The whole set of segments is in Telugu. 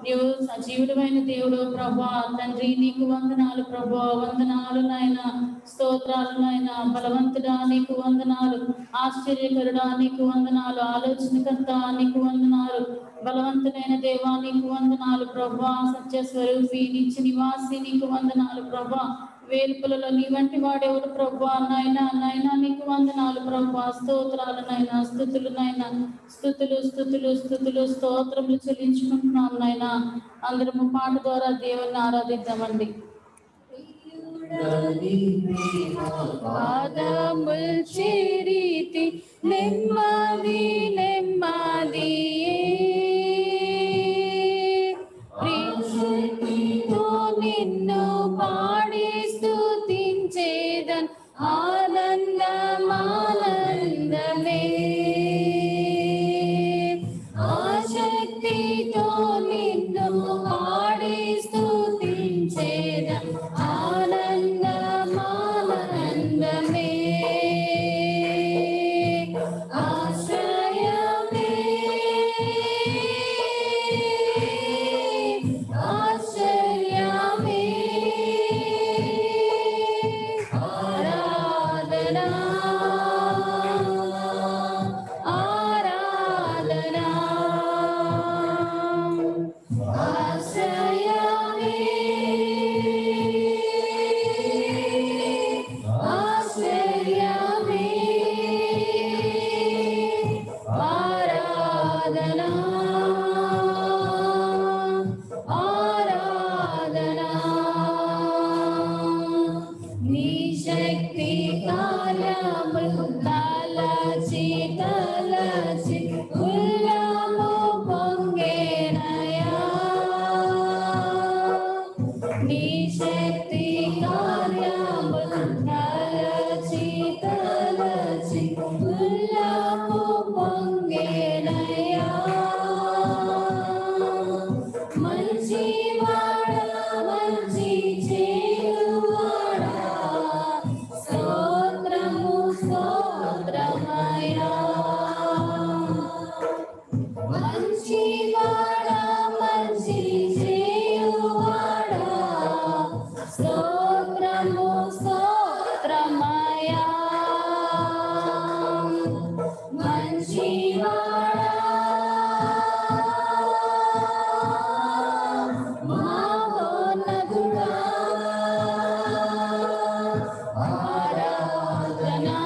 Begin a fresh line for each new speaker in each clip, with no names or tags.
నీవు సజీవుడమైన దేవుడు ప్రభా తండ్రి నీకు వందనాలు ప్రభా వందనాలు నాయన స్తోత్రాలు నాయన బలవంతుడా నీకు వందనాలు ఆశ్చర్యకరుడా నీకు వందనాలు ఆలోచనకర్త నీకు వందనాలు బలవంతుడైన దేవా నీకు వందనాలు ప్రభా సత్య స్వరూపి నిత్య నివాసి నీకు వందనాలు ప్రభా వేల్పులలో నీ వంటి వాడెవడు ప్రభా నాయన నాయన నీకు వందనాలు ప్రభా స్తోత్రాలు నాయన స్థుతులు నాయన స్థుతులు స్థుతులు స్థుతులు స్తోత్రములు చెల్లించుకుంటున్నాం నాయన అందరము పాట ద్వారా దేవుని ఆరాధిద్దామండి పాదముల్ చేరితి నెమ్మది నెమ్మది ప్రీతితో నిన్ను పాడి స్తుతించేదన్ ఆనందమానందమే ఆశక్తితో నిన్ను పాడి స్తుతించేదన్ ఆనందమానందమే ఆశ్రయమే ఆశ్చర్యమే ఆరాధనా ఆరాధనా ఆశ్రయమే ఆశ్చర్యమే ఆరాధనా ఆరాధనా నీ శక్తి కాలము తలచి తలచి ఉల్లము పొంగేనయా నీ శక్తి కార్యము తలచి తలచి ఉల్లము పొంగేనయా మంచి వాడ మంచి చేయువాడా స్తోత్రము స్తోత్రమయా మంచి వాడ మంచి చేయువాడా స్తోత్రము స్తోత్రమయా మంచి మహోన్నతుడా ఆరాధనా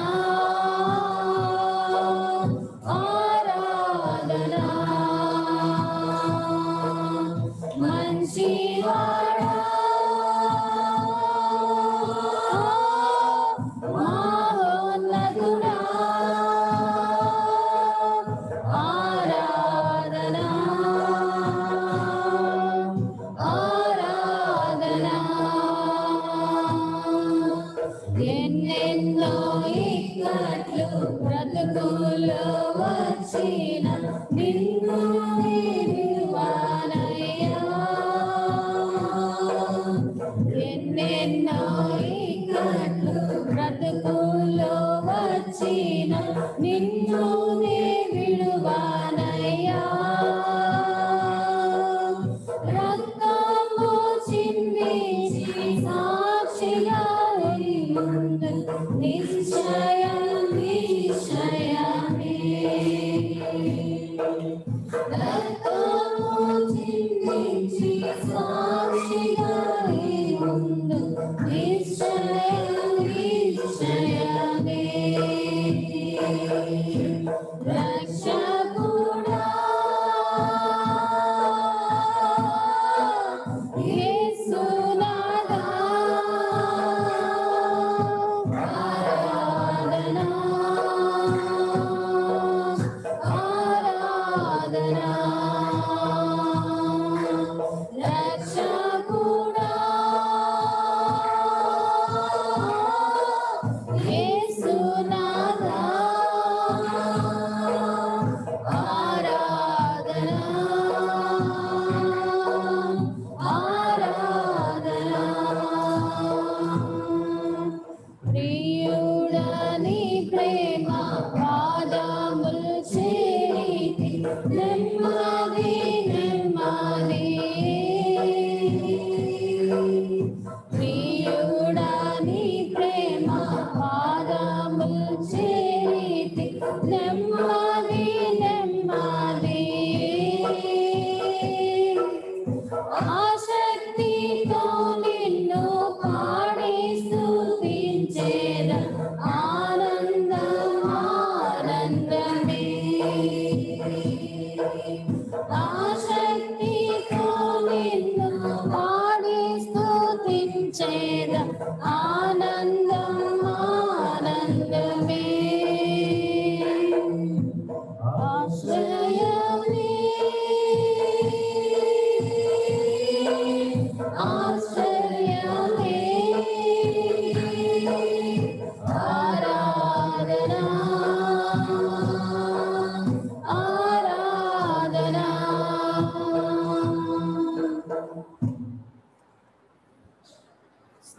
ఆరాధనా మంచివాడా మహోన్నతుడా ఆరాధనా ఆరాధనా ఎన్నెన్నో ఇక్కట్లు బ్రతుకులో వచ్చిన నిన్ను విడువానయ్యా ఎన్నెన్నో ఇక్కట్లు బ్రతుకులో వచ్చిన నిన్ను నే విడువానయ్యా రక్తము చిందించి సాక్షిగా ఉండు. నిశ్చయం నిశ్చయమే రక్తము చిందించి సాక్షిగా ఉండు. నిశ్చయం నిశ్చయమే రక్షకుడా యేసునాథా ఆరాధనా ఆరాధనా రక్ష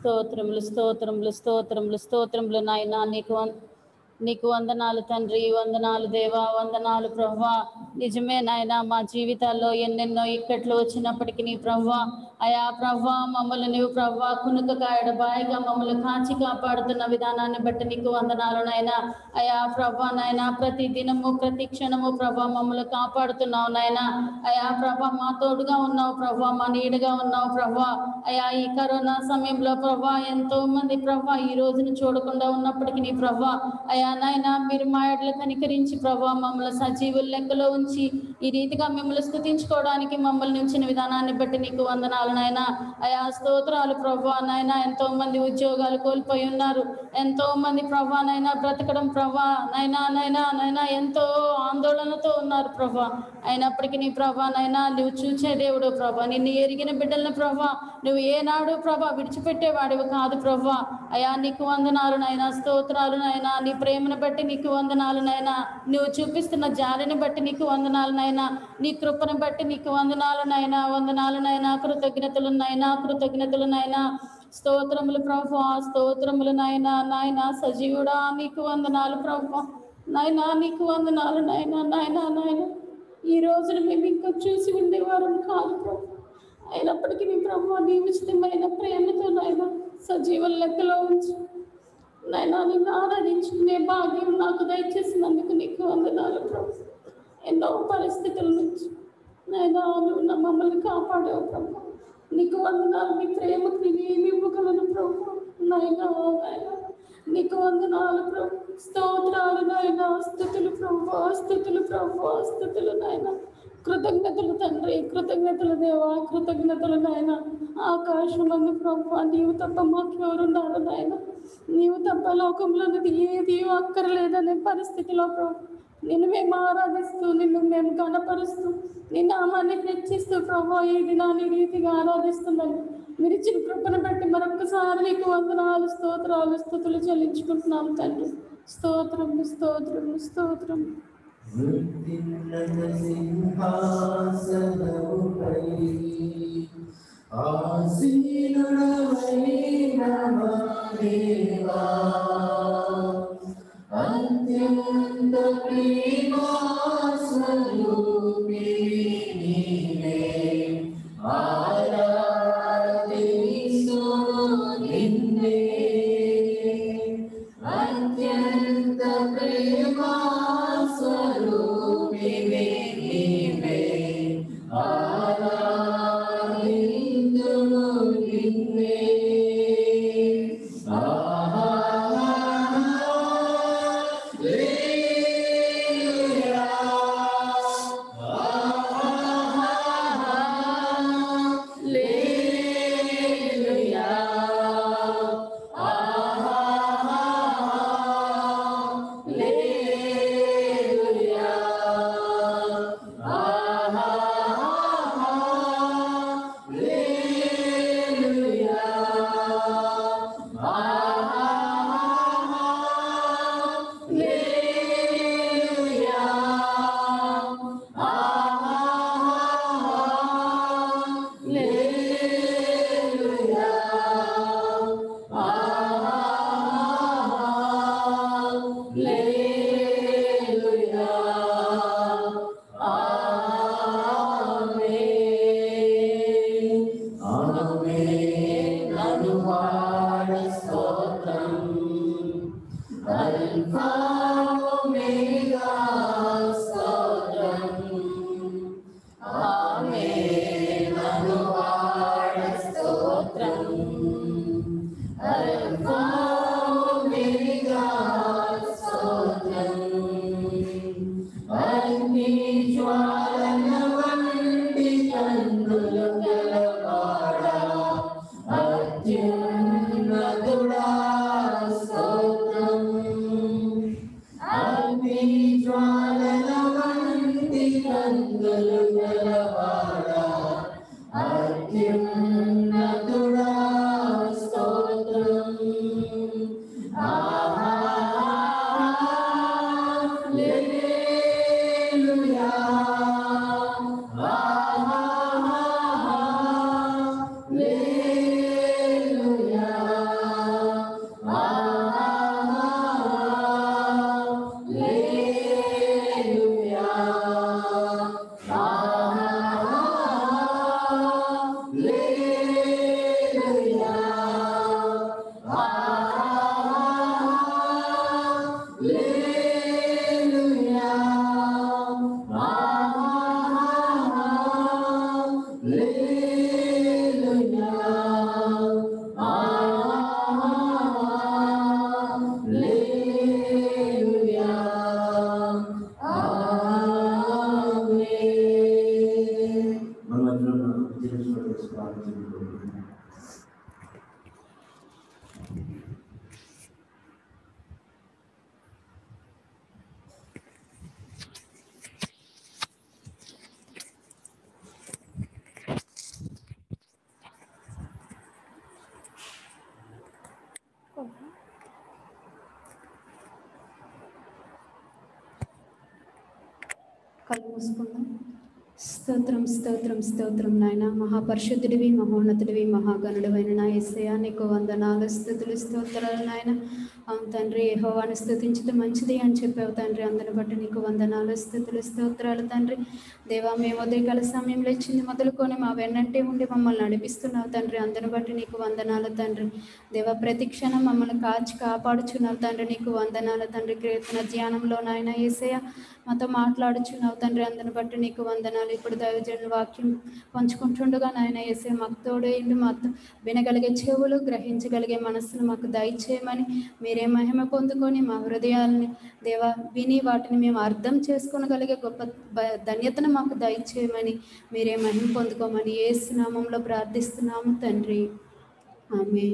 స్తోత్రములు స్తోత్రములు స్తోత్రములు స్తోత్రములు నాయన నీకు వం- నీకు వందనాలు తండ్రి వందనాలు దేవా వందనాలు ప్రభా నిజమే నాయన మా జీవితాల్లో ఎన్నెన్నో ఇక్కట్లు వచ్చినప్పటికీ నీ ప్రభా అయా ప్రభా మమ్మల్ని నీవు ప్రభా కునుక కాయడ బాయిగా మమ్మల్ని కాచి కాపాడుతున్న విధానాన్ని బట్టి నీకు వందనాలు నాయన అయా ప్రభా నాయన ప్రతి దినము ప్రతి క్షణము ప్రభా మమ్మల్ని కాపాడుతున్నావు నాయన అయా ప్రభా మా తోడుగా ఉన్నావు ప్రభా మా నీడగా ఉన్నావు ప్రభా అయా ఈ కరోనా సమయంలో ప్రభా ఎంతో మంది ప్రభా ఈ రోజును చూడకుండా ఉన్నప్పటికీ నీ ప్రభా అయా నాయన మీరు మా ఎడల కనికరించి ప్రభా మమ్మల్ని సజీవుల లెక్కలో ఉంచి ఈ రీతిగా మిమ్మల్ని స్థుతించుకోవడానికి మమ్మల్ని ఉంచిన విధానాన్ని బట్టి నీకు వందనాలు నాయన అయా స్తోత్రాలు ప్రభా నాయన ఎంతో మంది ఉద్యోగాలు కోల్పోయి ఉన్నారు ఎంతో మంది ప్రభా నైనా బ్రతకడం ప్రభా నైనా నైనా నైనా ఎంతో ఆందోళనతో ఉన్నారు ప్రభా అయినప్పటికీ నీ ప్రభా నైనా నువ్వు చూచే దేవుడు ప్రభా నిన్ను ఎరిగిన బిడ్డలను ప్రభా నువ్వు ఏనాడు ప్రభా విడిచిపెట్టేవాడివి కాదు ప్రభా అయా నీకు వందనాలు నైనా స్తోత్రాలు నైనా నీ ప్రేమను బట్టి నీకు వందనాలు నైనా నువ్వు చూపిస్తున్న జాలిని బట్టి నీకు వందనాలు నైనా నీ కృపను బట్టి నీకు వందనాలు నైనా వందనాలు నైనా కృతజ్ఞతలు నైనా కృతజ్ఞతలు నైనా స్తోత్రములు ప్రభా స్తోత్రములు నాయనా నాయనా సజీవుడా నీకు వందనాలు ప్రభా నాయనా నీకు వందనాలు నాయనా నాయనా నాయనా ఈ రోజున మేము ఇంకా చూసి ఉండేవారం కాదు ప్రభు అయినప్పటికీ నీ ప్రభు నీ ఉచితమైన ప్రేమతో నాయన సజీవుల లెక్కలో ఉంచి నాయనా నిన్ను ఆరాధించుకునే భాగ్యం నాకు దయచేసినందుకు నీకు వందనాలు ప్రభు ఎన్నో పరిస్థితుల నుంచి నాయనా నువ్వు నా మమ్మల్ని కాపాడావు ప్రభు నీకు వందనాలు నీ ప్రేమకు నేను ఏమి ఇవ్వగలను ప్రభు నాయనా నాయనా నీకు వందనాలు ప్రభు స్తోత్రాలు నాయన స్థుతులు ప్రభు స్థుతులు ప్రభు స్థుతులు నాయన కృతజ్ఞతలు తండ్రి కృతజ్ఞతలు దేవా కృతజ్ఞతలు నాయన ఆకాశమందు ప్రభు నీవు తప్ప మాకెవరున్నారు నాయన నీవు తప్ప లోకంలో ఉన్నది ఏది అక్కర్లేదనే పరిస్థితిలో ప్రభు నిన్ను మేము ఆరాధిస్తూ నిన్ను మేము కనపరుస్తూ నీ నామాన్ని హెచ్చిస్తూ ప్రభు ఈ దినాన్ని రీతిగా ఆరాధిస్తున్నాను మీరు ఇచ్చిన కృపను బట్టి మరొకసారి నీకు వందనాలు స్తోత్రాలు స్థుతులు చెల్లించుకుంటున్నాను తండ్రి స్తోత్రం స్తోత్రం స్తోత్రం
వృత్తిన్నత సింహాసనముపై ఆసీనుడవైన మా దేవా, అత్యంత ప్రేమా స్వరూపి నీవే. ఆరాధిస్తును నిన్నే. అత్యంత ప్రేమా స్వరూపిణి నీవే. ఆరాధింతును నిన్నే. ఆహా హల్లెలూయా. ఆహా హల్లెలూయా. ఆహా హల్లెలూయా. ఆహా హల్లెలూయా. ఆహా హల్లెలూయా. ఆహా హల్లెలూయా. హల్లెలూయా. ఆమేన్. ఆమేన్. అనువాద స్తోత్రం అల్ఫా ఒమేగా స్తోత్రం ఆమేన్. అనువాద స్తోత్రం అల్ఫా ఒమేగా స్తోత్రం అగ్ని జ్వాలన వంటి కన్నులు గలవాడా అత్యున్నతుడా స్తోత్రం అగ్ని జ్వాలన వంటి కన్నులు గలవాడా అత్యున్నతుడా లేలుయా లేలుయా ఆమేన్
మన మధ్యలో మనం విజయేశ్వర ప్రార్థించుకుంటున్నాం
కళ్ళు మూసుకుందాం స్తోత్రం స్తోత్రం స్తోత్రం నాయన మహాపరిశుద్ధుడివి మహోన్నతుడివి మహాగణుడివైన నా ఎస్సయా నీకు వందనాలు స్థుతులు స్తోత్రాలు నాయన అవును తండ్రి యెహోవాను స్థుతించడం మంచిది అని చెప్పావు తండ్రి అందరిని బట్టి నీకు వందనాలు స్థుతులు స్తోత్రాలు తండ్రి దేవా మేము ఉదయకాల సమయంలో ఇచ్చింది మొదలుకొని మా వెన్నంటే ఉండి మమ్మల్ని నడిపిస్తున్నావు తండ్రి అందరిని బట్టి నీకు వందనాలు తండ్రి దేవా ప్రతి క్షణం మమ్మల్ని కాచి కాపాడుచున్నావు తండ్రి నీకు వందనాలు తండ్రి కీర్తన ధ్యానంలో నాయన ఏసయ్య మాతో మాట్లాడుచున్నావు తండ్రి అందరిని బట్టి నీకు వందనాలు ఇప్పుడు దైవజనుల వాక్యం పంచుకుంటుండగా నాయన ఏసే మాకు తోడేయండి మాతో వినగలిగే చెవులు గ్రహించగలిగే మనస్సును మాకు దయచేయమని మీరే మహిమ పొందుకొని మా హృదయాలని దేవా విని వాటిని మేము అర్థం చేసుకోగలిగే గొప్ప బ- ధన్యతను మాకు దయచేయమని మీరే మహిమ పొందుకోమని ఏ నామంలో ప్రార్థిస్తున్నాము తండ్రి ఆమె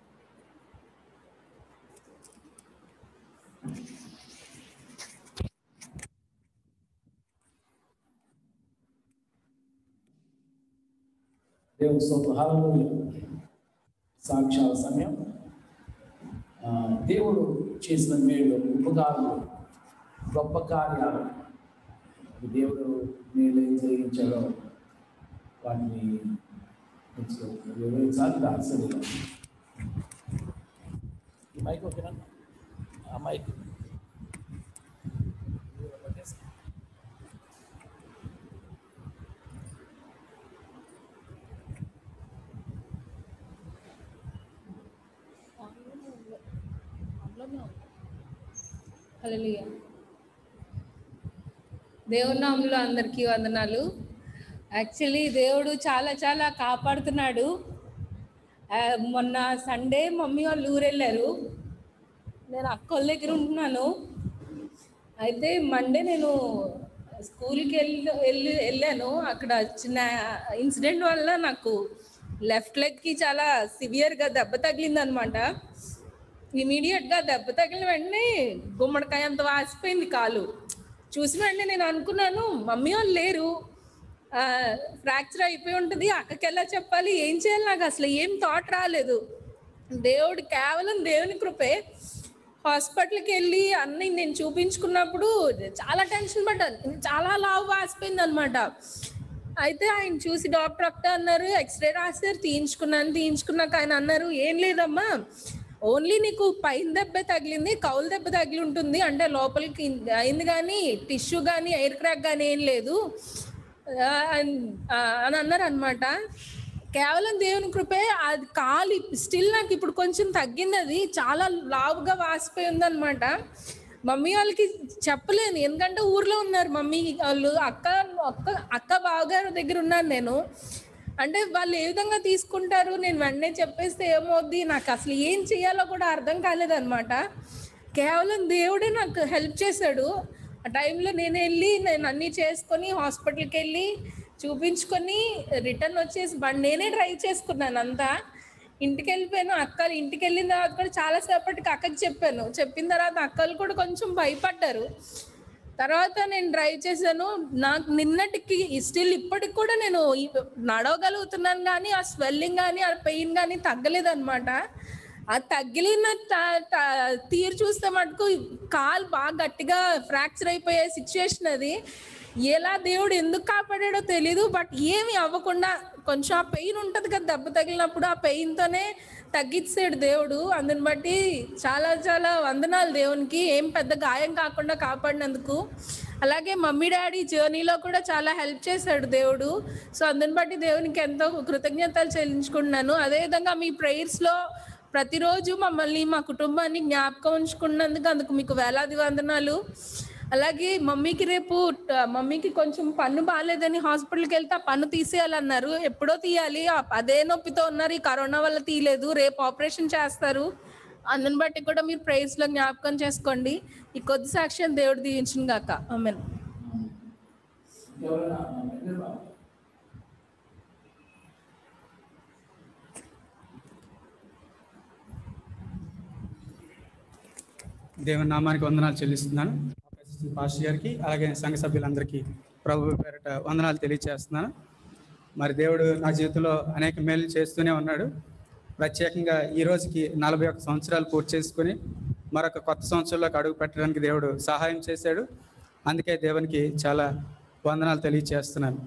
దేవుని స్తోత్రం హల్లెలూయా సాక్షాల సమయం ఆ, దేవుడు చేసిన మేలు ఉపకారాలు గొప్ప కార్యాలు దేవుడు మేలు ఏం జరిగించాడో వాటిని కొంచెం వివరించాలి దాల్సింది ఈ మైక్ ఓకేనా ఆ మైక్
హల్లెలూయా దేవుని నామంలో అందరికీ వందనాలు యాక్చువల్లీ దేవుడు చాలా చాలా కాపాడుతున్నాడు ఆ, మొన్న సండే మమ్మీ వాళ్ళు ఊరు వెళ్ళారు నేను అక్కోళ్ళ దగ్గర ఉంటున్నాను అయితే మండే నేను స్కూల్కి వెళ్ళి వెళ్ళి వెళ్ళాను అక్కడ చిన్న ఇన్సిడెంట్ వల్ల నాకు లెఫ్ట్ లెగ్కి చాలా సివియర్గా దెబ్బ తగిలింది అనమాట ఇమీడియట్గా దెబ్బ తగిలిన వెంటనే గుమ్మడికాయ అంత వాసిపోయింది కాలు చూసిన వెంటనే నేను అనుకున్నాను మమ్మీ వాళ్ళు లేరు ఫ్రాక్చర్ అయిపోయి ఉంటుంది అక్కకి ఎలా చెప్పాలి ఏం చేయాలి నాకు అసలు ఏం థాట్ రాలేదు దేవుడు కేవలం దేవుని కృపే హాస్పిటల్కి వెళ్ళి అన్ని నేను చూపించుకున్నప్పుడు చాలా టెన్షన్ పడ్డాను చాలా లావు వాసిపోయింది అనమాట అయితే ఆయన చూసి డాక్టర్ అక్క అన్నారు ఎక్స్రే రాశారు తీయించుకున్నాను తీయించుకున్నాక ఆయన అన్నారు ఏం లేదమ్మా ఓన్లీ నీకు పైన దెబ్బ తగిలింది కౌలు దెబ్బ తగిలి ఉంటుంది అంటే లోపలికి అయింది కానీ టిష్యూ కానీ ఎయిర్ క్రాక్ కానీ ఏం లేదు ఆ, అన్- ఆ, అని అన్నారు అనమాట కేవలం దేవుని కృపే అది కాలు స్టిల్ నాకు ఇప్పుడు కొంచెం తగ్గింది అది చాలా లావుగా వాసిపోయి ఉందన్నమాట మమ్మీ వాళ్ళకి చెప్పలేను ఎందుకంటే ఊర్లో ఉన్నారు మమ్మీ వాళ్ళు అక్క అక్క అక్క బావగారు దగ్గర ఉన్నాను నేను అంటే వాళ్ళు ఏ విధంగా తీసుకుంటారు నేను వెంటనే చెప్పేస్తే ఏమవుద్ది నాకు అసలు ఏం చేయాలో కూడా అర్థం కాలేదన్నమాట కేవలం దేవుడే నాకు హెల్ప్ చేశాడు ఆ టైంలో నేను వెళ్ళి నేను అన్నీ చేసుకొని హాస్పిటల్కి వెళ్ళి చూపించుకొని రిటర్న్ వచ్చేసి బండి నేనే డ్రైవ్ చేసుకున్నాను అంతా ఇంటికి వెళ్ళిపోయాను అక్కలు ఇంటికి వెళ్ళిన తర్వాత కూడా చాలా సేపటికి అక్కకి చెప్పాను చెప్పిన తర్వాత అక్కలు కూడా కొంచెం భయపడ్డారు తర్వాత నేను డ్రైవ్ చేశాను నాకు నిన్నటికి స్టిల్ ఇప్పటికి కూడా నేను ఈ- నడవగలుగుతున్నాను కానీ ఆ స్వెల్లింగ్ కానీ ఆ పెయిన్ కానీ తగ్గలేదన్నమాట ఆ తగిలిన త- త- తీరు చూస్తే మటుకు కాలు బాగా గట్టిగా ఫ్రాక్చర్ అయిపోయే సిచ్యుయేషన్ అది ఎలా దేవుడు ఎందుకు కాపాడాడో తెలీదు బట్ ఏమి అవ్వకుండా కొంచెం ఆ పెయిన్ ఉంటుంది కదా దెబ్బ తగిలినప్పుడు ఆ పెయిన్తోనే తగ్గించాడు దేవుడు అందుని బట్టి చాలా చాలా వందనాలు దేవునికి ఏం పెద్ద గాయం కాకుండా కాపాడినందుకు అలాగే మమ్మీ డాడీ జర్నీలో కూడా చాలా హెల్ప్ చేశాడు దేవుడు సో అందుని బట్టి దేవునికి ఎంతో కృతజ్ఞతలు చెల్లించుకుంటున్నాను అదేవిధంగా మీ ప్రేయర్స్లో ప్రతిరోజు మమ్మల్ని మా కుటుంబాన్ని జ్ఞాపకం ఉంచుకున్నందుకు అందుకు మీకు వేలాది వందనాలు అలాగే మమ్మీకి రేపు ట- మమ్మీకి కొంచెం పన్ను బాగాలేదని హాస్పిటల్కి వెళ్తే ఆ పన్ను తీసేయాలన్నారు ఎప్పుడో తీయాలి ఆ- అదే నొప్పితో ఉన్నారు ఈ కరోనా వల్ల తీయలేదు రేపు ఆపరేషన్ చేస్తారు అందుని బట్టి కూడా మీరు ప్రైజ్ లో జ్ఞాపకం చేసుకోండి ఈ కొద్ది సాక్ష్యం దేవుడు దీవించిన గాక ఆమెన్
ఎవరైనా మీరు బాబు.
దేవుని నామానికి వందనాలు చెల్లిస్తున్నాను పాస్టర్ గారికి అలాగే సంఘ సభ్యులందరికీ ప్రభు పేరట వందనాలు తెలియజేస్తున్నాను మరి దేవుడు నా జీవితంలో అనేక మేలు చేస్తూనే ఉన్నాడు ప్రత్యేకంగా ఈ రోజుకి నలభై ఒక్క సంవత్సరాలు పూర్తి చేసుకుని మరొక కొత్త సంవత్సరంలోకి అడుగు పెట్టడానికి దేవుడు సహాయం చేశాడు అందుకే దేవునికి చాలా వందనాలు తెలియజేస్తున్నాను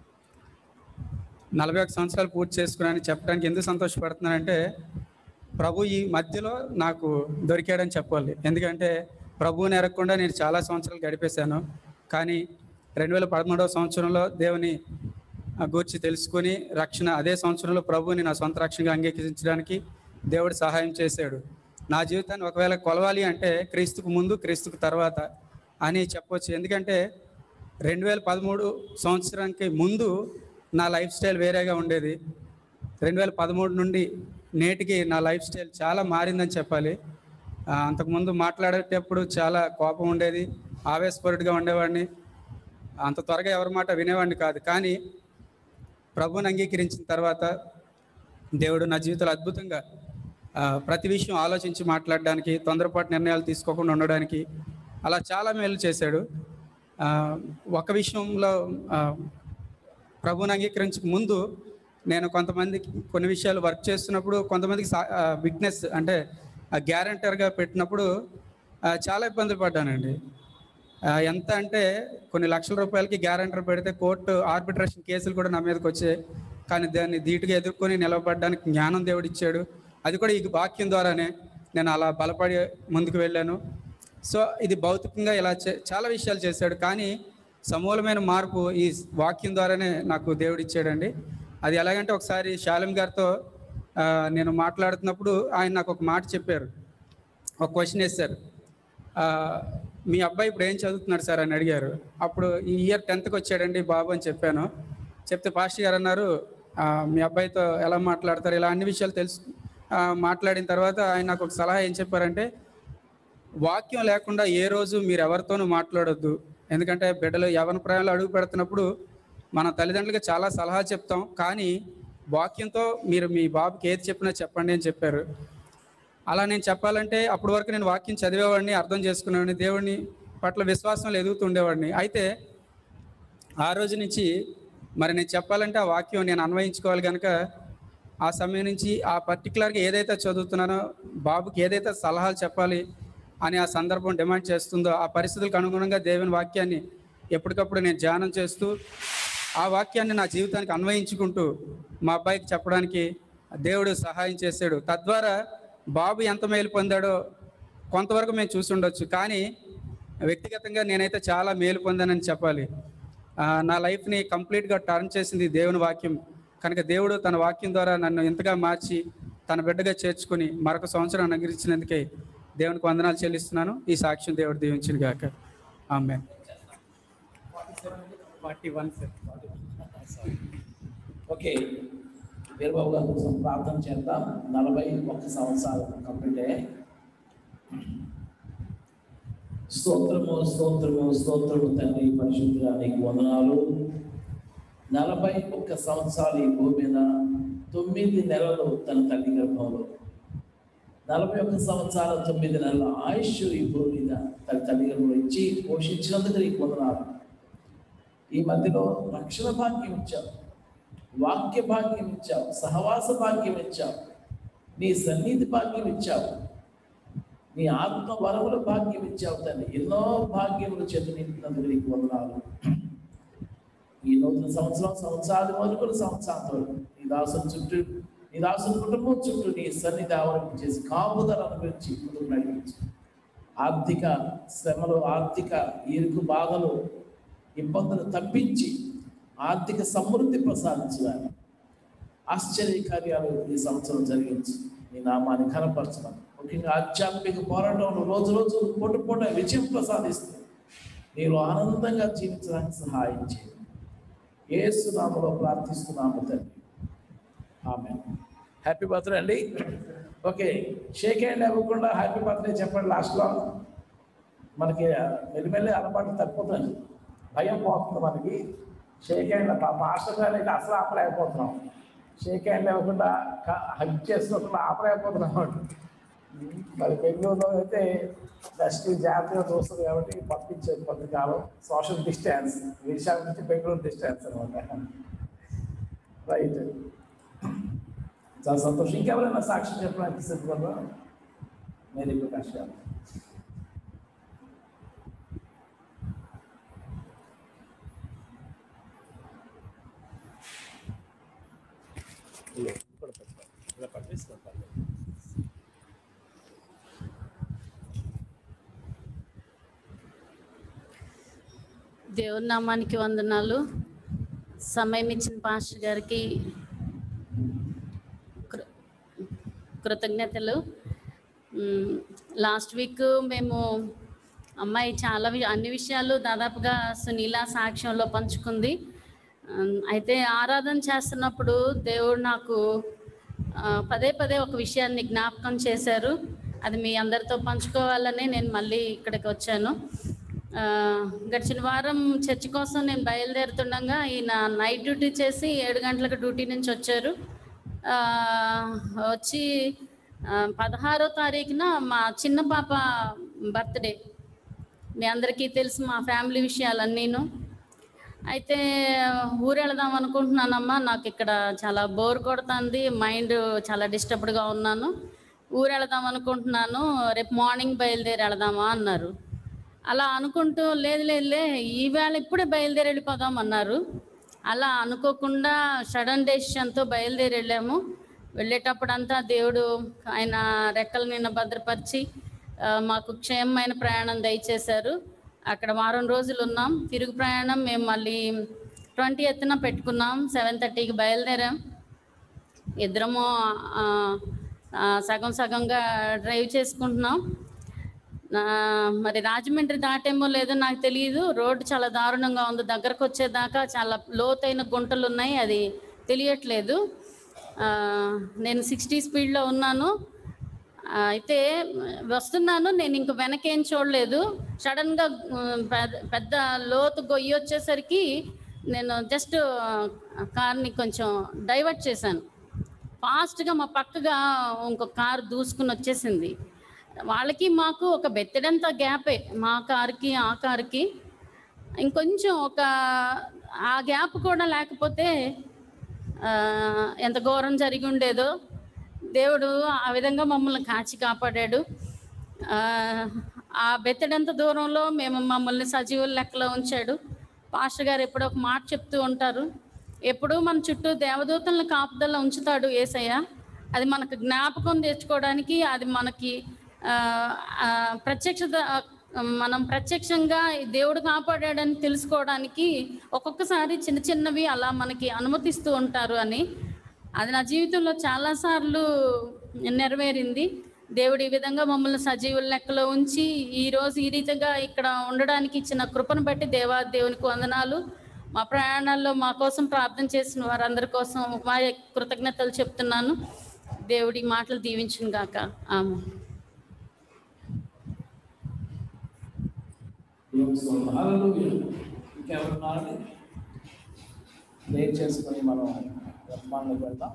నలభై ఒక్క సంవత్సరాలు పూర్తి చేసుకున్నానని చెప్పడానికి ఎందుకు సంతోషపడుతున్నానంటే ప్రభు ఈ మధ్యలో నాకు దొరికాడని చెప్పాలి ఎందుకంటే ప్రభువుని ఎరగకుండా నేను చాలా సంవత్సరాలు గడిపేశాను కానీ రెండు వేల పదమూడవ సంవత్సరంలో దేవుని ఆ, గూర్చి తెలుసుకుని రక్షణ అదే సంవత్సరంలో ప్రభువుని నా సొంత రక్షణగా అంగీకరించడానికి దేవుడు సహాయం చేశాడు నా జీవితాన్ని ఒకవేళ కొలవాలి అంటే క్రీస్తుకు ముందు క్రీస్తుకు తర్వాత అని చెప్పొచ్చు ఎందుకంటే రెండు వేల పదమూడు సంవత్సరానికి ముందు నా లైఫ్ స్టైల్ వేరేగా ఉండేది రెండు వేల పదమూడు నుండి నేటికి నా లైఫ్ స్టైల్ చాలా మారిందని చెప్పాలి ఆ, అంతకుముందు మాట్లాడేటప్పుడు చాలా కోపం ఉండేది ఆవేశపరుడిగా ఉండేవాడిని అంత త్వరగా ఎవరి మాట వినేవాడిని కాదు కానీ ప్రభువుని అంగీకరించిన తర్వాత దేవుడు నా జీవితంలో అద్భుతంగా ఆ, ప్రతి విషయం ఆలోచించి మాట్లాడడానికి తొందరపాటు నిర్ణయాలు తీసుకోకుండా ఉండడానికి అలా చాలా మేలు చేశాడు ఆ, ఒక విషయంలో ఆ, ప్రభువుని అంగీకరించక ముందు నేను కొంతమందికి కొన్ని విషయాలు వర్క్ చేస్తున్నప్పుడు కొంతమందికి విట్నెస్ అంటే గ్యారంటర్గా పెట్టినప్పుడు ఆ, చాలా ఇబ్బందులు పడ్డానండి ఆ, ఎంత అంటే కొన్ని లక్షల రూపాయలకి గ్యారంటర్ పెడితే కోర్టు ఆర్బిట్రేషన్ కేసులు కూడా నా మీదకి వచ్చాయి కానీ దాన్ని ధీటుగా ఎదుర్కొని నిలబడడానికి జ్ఞానం దేవుడు ఇచ్చాడు అది కూడా ఈ వాక్యం ద్వారానే నేను అలా బలపడి ముందుకు వెళ్ళాను సో ఇది భౌతికంగా ఇలా చే- చాలా విషయాలు చేశాడు కానీ సమూలమైన మార్పు ఈ వాక్యం ద్వారానే నాకు దేవుడు ఇచ్చాడండి అది ఎలాగంటే ఒకసారి శాలిం గారితో ఆ, నేను మాట్లాడుతున్నప్పుడు ఆయన నాకు ఒక మాట చెప్పారు ఒక క్వశ్చన్ వేశారు ఆ, మీ అబ్బాయి ఇప్పుడు ఏం చదువుతున్నాడు సార్ అని అడిగారు అప్పుడు ఈ ఇయర్ టెన్త్కి వచ్చాడండి బాబు అని చెప్పాను చెప్తే పాస్టర్ గారు అన్నారు "ఆ, మీ అబ్బాయితో ఎలా మాట్లాడతారు ఇలా అన్ని విషయాలు తెలుసు ఆ, మాట్లాడిన తర్వాత ఆయన నాకు ఒక సలహా ఏం చెప్పారంటే వాక్యం లేకుండా ఏ రోజు మీరు ఎవరితోనూ మాట్లాడొద్దు ఎందుకంటే బిడ్డలు యవన ప్రాయంలో అడుగు పెడుతున్నప్పుడు మన తల్లిదండ్రులకి చాలా సలహా చెప్తాం కానీ వాక్యంతో మీరు మీ బాబుకి ఏది చెప్పినా చెప్పండి అని చెప్పారు అలా నేను చెప్పాలంటే అప్పటి వరకు నేను వాక్యం చదివేవాడిని అర్థం చేసుకునేవాడిని దేవుడిని పట్ల విశ్వాసంలో ఎదుగుతుండేవాడిని అయితే ఆ రోజు నుంచి మరి నేను చెప్పాలంటే ఆ వాక్యం నేను అన్వయించుకోవాలి కనుక ఆ సమయం నుంచి ఆ పర్టికులర్గా ఏదైతే చదువుతున్నానో బాబుకి ఏదైతే సలహాలు చెప్పాలి అని ఆ సందర్భం డిమాండ్ చేస్తుందో ఆ పరిస్థితులకు అనుగుణంగా దేవుని వాక్యాన్ని ఎప్పటికప్పుడు నేను ధ్యానం చేస్తూ ఆ వాక్యాన్ని నా జీవితానికి అన్వయించుకుంటూ మా అబ్బాయికి చెప్పడానికి దేవుడు సహాయం చేశాడు తద్వారా బాబు ఎంత మేలు పొందాడో కొంతవరకు మేము చూసి ఉండొచ్చు కానీ వ్యక్తిగతంగా నేనైతే చాలా మేలు పొందానని చెప్పాలి ఆ, నా లైఫ్ని కంప్లీట్గా టర్న్ చేసింది దేవుని వాక్యం కనుక దేవుడు తన వాక్యం ద్వారా నన్ను ఇంతగా మార్చి తన బిడ్డగా చేర్చుకుని మరొక సంవత్సరం అనుగ్రహించినందుకే దేవునికి వందనాలు చెల్లిస్తున్నాను ఈ సాక్ష్యం దేవుడు దీవించిన గాక ఆమె ఫార్టీ వన్
ఓకే వీరబాబు గారి కోసం ప్రార్థన చేద్దాం నలభై ఒక్క సంవత్సరాలు కంప్లీట్ అయ్యాయి స్తోత్రము స్తోత్రము స్తోత్రము తండ్రి పరిశుద్ధుల నీకు వందనాలు నలభై ఒక్క సంవత్సరాలు ఈ భూమి మీద తొమ్మిది నెలలు తన తల్లి గర్భంలో నలభై ఒక్క సంవత్సరాల తొమ్మిది నెలల ఆయుష్ ఈ భూమి మీద తన తల్లి గర్భంలో ఇచ్చి పోషించినందుకు నీకు వందనాలు ఈ మధ్యలో రక్షణ భాగ్యం ఇచ్చావు వాక్య భాగ్యం ఇచ్చావు సహవాస భాగ్యం ఇచ్చావు నీ సన్నిధి భాగ్యం ఇచ్చావు నీ ఆత్మ వరముల భాగ్యం ఇచ్చావు తండ్రి ఎన్నో భాగ్యములు చేత నింపినందుకు నీకు వందనాలు ఈ నూతన సంవత్సరం సంవత్సరాది వరకు సంవత్సరాంత వరకు నీ దాసుని చుట్టూ నీ దాసుని కుటుంబం చుట్టూ నీ సన్నిధి ఆవరణ చేసి కాపుదల అనుభవించి ముందుకు నడిపించి ఆర్థిక శ్రమలు ఆర్థిక ఇరుకు బాధలు ఇబ్బందులు తప్పించి ఆర్థిక సమృద్ధి ప్రసాదించడానికి ఆశ్చర్య కార్యాలు ఈ సంవత్సరం జరిగించి నీ నామాన్ని కనపరచడం ముఖ్యంగా ఆధ్యాత్మిక పోరాటంలో రోజు రోజు పూట పూట విజయం ప్రసాదిస్తుంది మీరు ఆనందంగా జీవించడానికి సహాయం చేయండి ఏసు నామలో ప్రార్థిస్తున్నాము తండ్రి ఆమె హ్యాపీ బర్త్డే అండి ఓకే షేక్ హ్యాండ్ ఇవ్వకుండా హ్యాపీ బర్త్డే చెప్పండి లాస్ట్లో మనకి మెల్లిమెల్లి అలవాటు తగ్గిపోతుంది భయం పోతుంది మనకి షేక్ హ్యాండ్ మాస్టర్ గారు అయితే అసలు ఆపలేకపోతున్నాం షేక్ హ్యాండ్ ఇవ్వకుండా హగ్ చేసుకోకుండా ఆపలేకపోతున్నాం మరి బెంగళూరులో అయితే డస్ట్ జాగ్రత్తగా చూస్తుంది కాబట్టి పంపించేది కొంతకాలం సోషల్ డిస్టెన్స్ విశాఖ నుంచి బెంగళూరు డిస్టెన్స్ అనమాట రైట్ చాలా సంతోషం ఇంకెవరైనా సాక్షి చెప్పడానికి సిద్ధపడరా మేరీ ప్రకాష్ గారు ఇక్కడ పెట్టు. ఇలా పట్టేసుకో పర్లేదు.
దేవుని నామానికి వందనాలు సమయం ఇచ్చిన పాస్టర్ గారికి కృ- కృతజ్ఞతలు మ్, లాస్ట్ వీక్ మేము అమ్మాయి చాలా వి- అన్ని విషయాలు దాదాపుగా సునీల సాక్ష్యంలో పంచుకుంది ఉమ్, అయితే ఆరాధన చేస్తున్నప్పుడు దేవుడు నాకు ఆ, పదే పదే ఒక విషయాన్ని జ్ఞాపకం చేశారు అది మీ అందరితో పంచుకోవాలని నేను మళ్ళీ ఇక్కడికి వచ్చాను ఆ, గడిచిన వారం చర్చ్ కోసం నేను బయలుదేరుతుండగా ఈయన నైట్ డ్యూటీ చేసి ఏడు గంటలకు డ్యూటీ నుంచి వచ్చారు ఆ, వచ్చి ఆ, పదహారో తారీఖున మా చిన్న పాప బర్త్డే మీ అందరికీ తెలుసు మా ఫ్యామిలీ విషయాలన్నీను అయితే ఊరు వెళదాం అనుకుంటున్నానమ్మా నాకు ఇక్కడ చాలా బోర్ కొడుతుంది మైండ్ చాలా డిస్టర్బ్డ్గా ఉన్నాను ఊరు వెళదాం అనుకుంటున్నాను రేపు మార్నింగ్ బయలుదేరి వెళదామా అన్నారు అలా అనుకుంటూ లేదు లేదులే ఈవేళ ఇప్పుడే బయలుదేరి వెళ్ళిపోదాం అన్నారు అలా అనుకోకుండా సడన్ డెసిషన్తో బయలుదేరి వెళ్ళాము వెళ్ళేటప్పుడంతా దేవుడు ఆయన రెక్కల నిన్న భద్రపరిచి ఆ, మాకు క్షేమమైన ప్రయాణం దయచేశారు అక్కడ వారం రోజులు ఉన్నాం తిరుగు ప్రయాణం మేము మళ్ళీ ట్వంటీ ఎత్తున పెట్టుకున్నాం సెవెన్ థర్టీకి బయలుదేరాం ఇద్దరము ఆ, ఆ, సగం సగంగా డ్రైవ్ చేసుకుంటున్నాం ఆ, మరి రాజమండ్రి దాటేమో లేదో నాకు తెలియదు రోడ్డు చాలా దారుణంగా ఉంది దగ్గరకు వచ్చేదాకా చాలా లోతైన గుంటలు ఉన్నాయి అది తెలియట్లేదు ఆ, నేను సిక్స్టీ స్పీడ్లో ఉన్నాను ఆ, అయితే వస్తున్నాను నేను ఇంక వెనకేం చూడలేదు సడన్గా ఉమ్, పెద్ద- పెద్ద లోతు గొయ్యి వచ్చేసరికి నేను జస్ట్ కార్ని కొంచెం డైవర్ట్ చేశాను ఫాస్ట్గా మా పక్కగా ఇంకొక కారు దూసుకుని వచ్చేసింది వాళ్ళకి మాకు ఒక బెత్తడంత గ్యాపే మా కార్కి ఆ కార్కి ఇంకొంచెం ఒక ఆ గ్యాప్ కూడా లేకపోతే ఆ, ఎంత ఘోరం జరిగి ఉండేదో దేవుడు ఆ విధంగా మమ్మల్ని కాచి కాపాడాడు ఆ, ఆ బెత్తడంత దూరంలో మేము మమ్మల్ని సజీవుల లెక్కలో ఉంచాడు పాస్టర్ గారు ఎప్పుడో ఒక మాట చెప్తూ ఉంటారు ఎప్పుడూ మన చుట్టూ దేవదూతలను కాపుదల ఉంచుతాడు ఏసయ్య అది మనకు జ్ఞాపకం తెచ్చుకోవడానికి అది మనకి ఆ, ఆ, ప్రత్యక్షత మనం ప్రత్యక్షంగా ఈ దేవుడు కాపాడాడని తెలుసుకోవడానికి ఒక్కొక్కసారి చిన్న చిన్నవి అలా మనకి అనుమతిస్తూ ఉంటారు అని అది నా జీవితంలో చాలాసార్లు నెరవేరింది దేవుడు ఈ విధంగా మమ్మల్ని సజీవుల లెక్కలో ఉంచి ఈ రోజు ఈ రీతిగా ఇక్కడ ఉండడానికి ఇచ్చిన కృపను బట్టి దేవా దేవునికి వందనాలు మా ప్రయాణాల్లో మా కోసం ప్రార్థన చేసిన వారందరి కోసం మా కృతజ్ఞతలు చెప్తున్నాను దేవుడి మాటలు దీవించును గాక ఆమె
దేవుని స్తోత్రం. హల్లెలూయా. ఇంకెవరున్నారండి ప్రేర్ చేసుకొని మనం వర్తమానంలోకి వెళ్దాం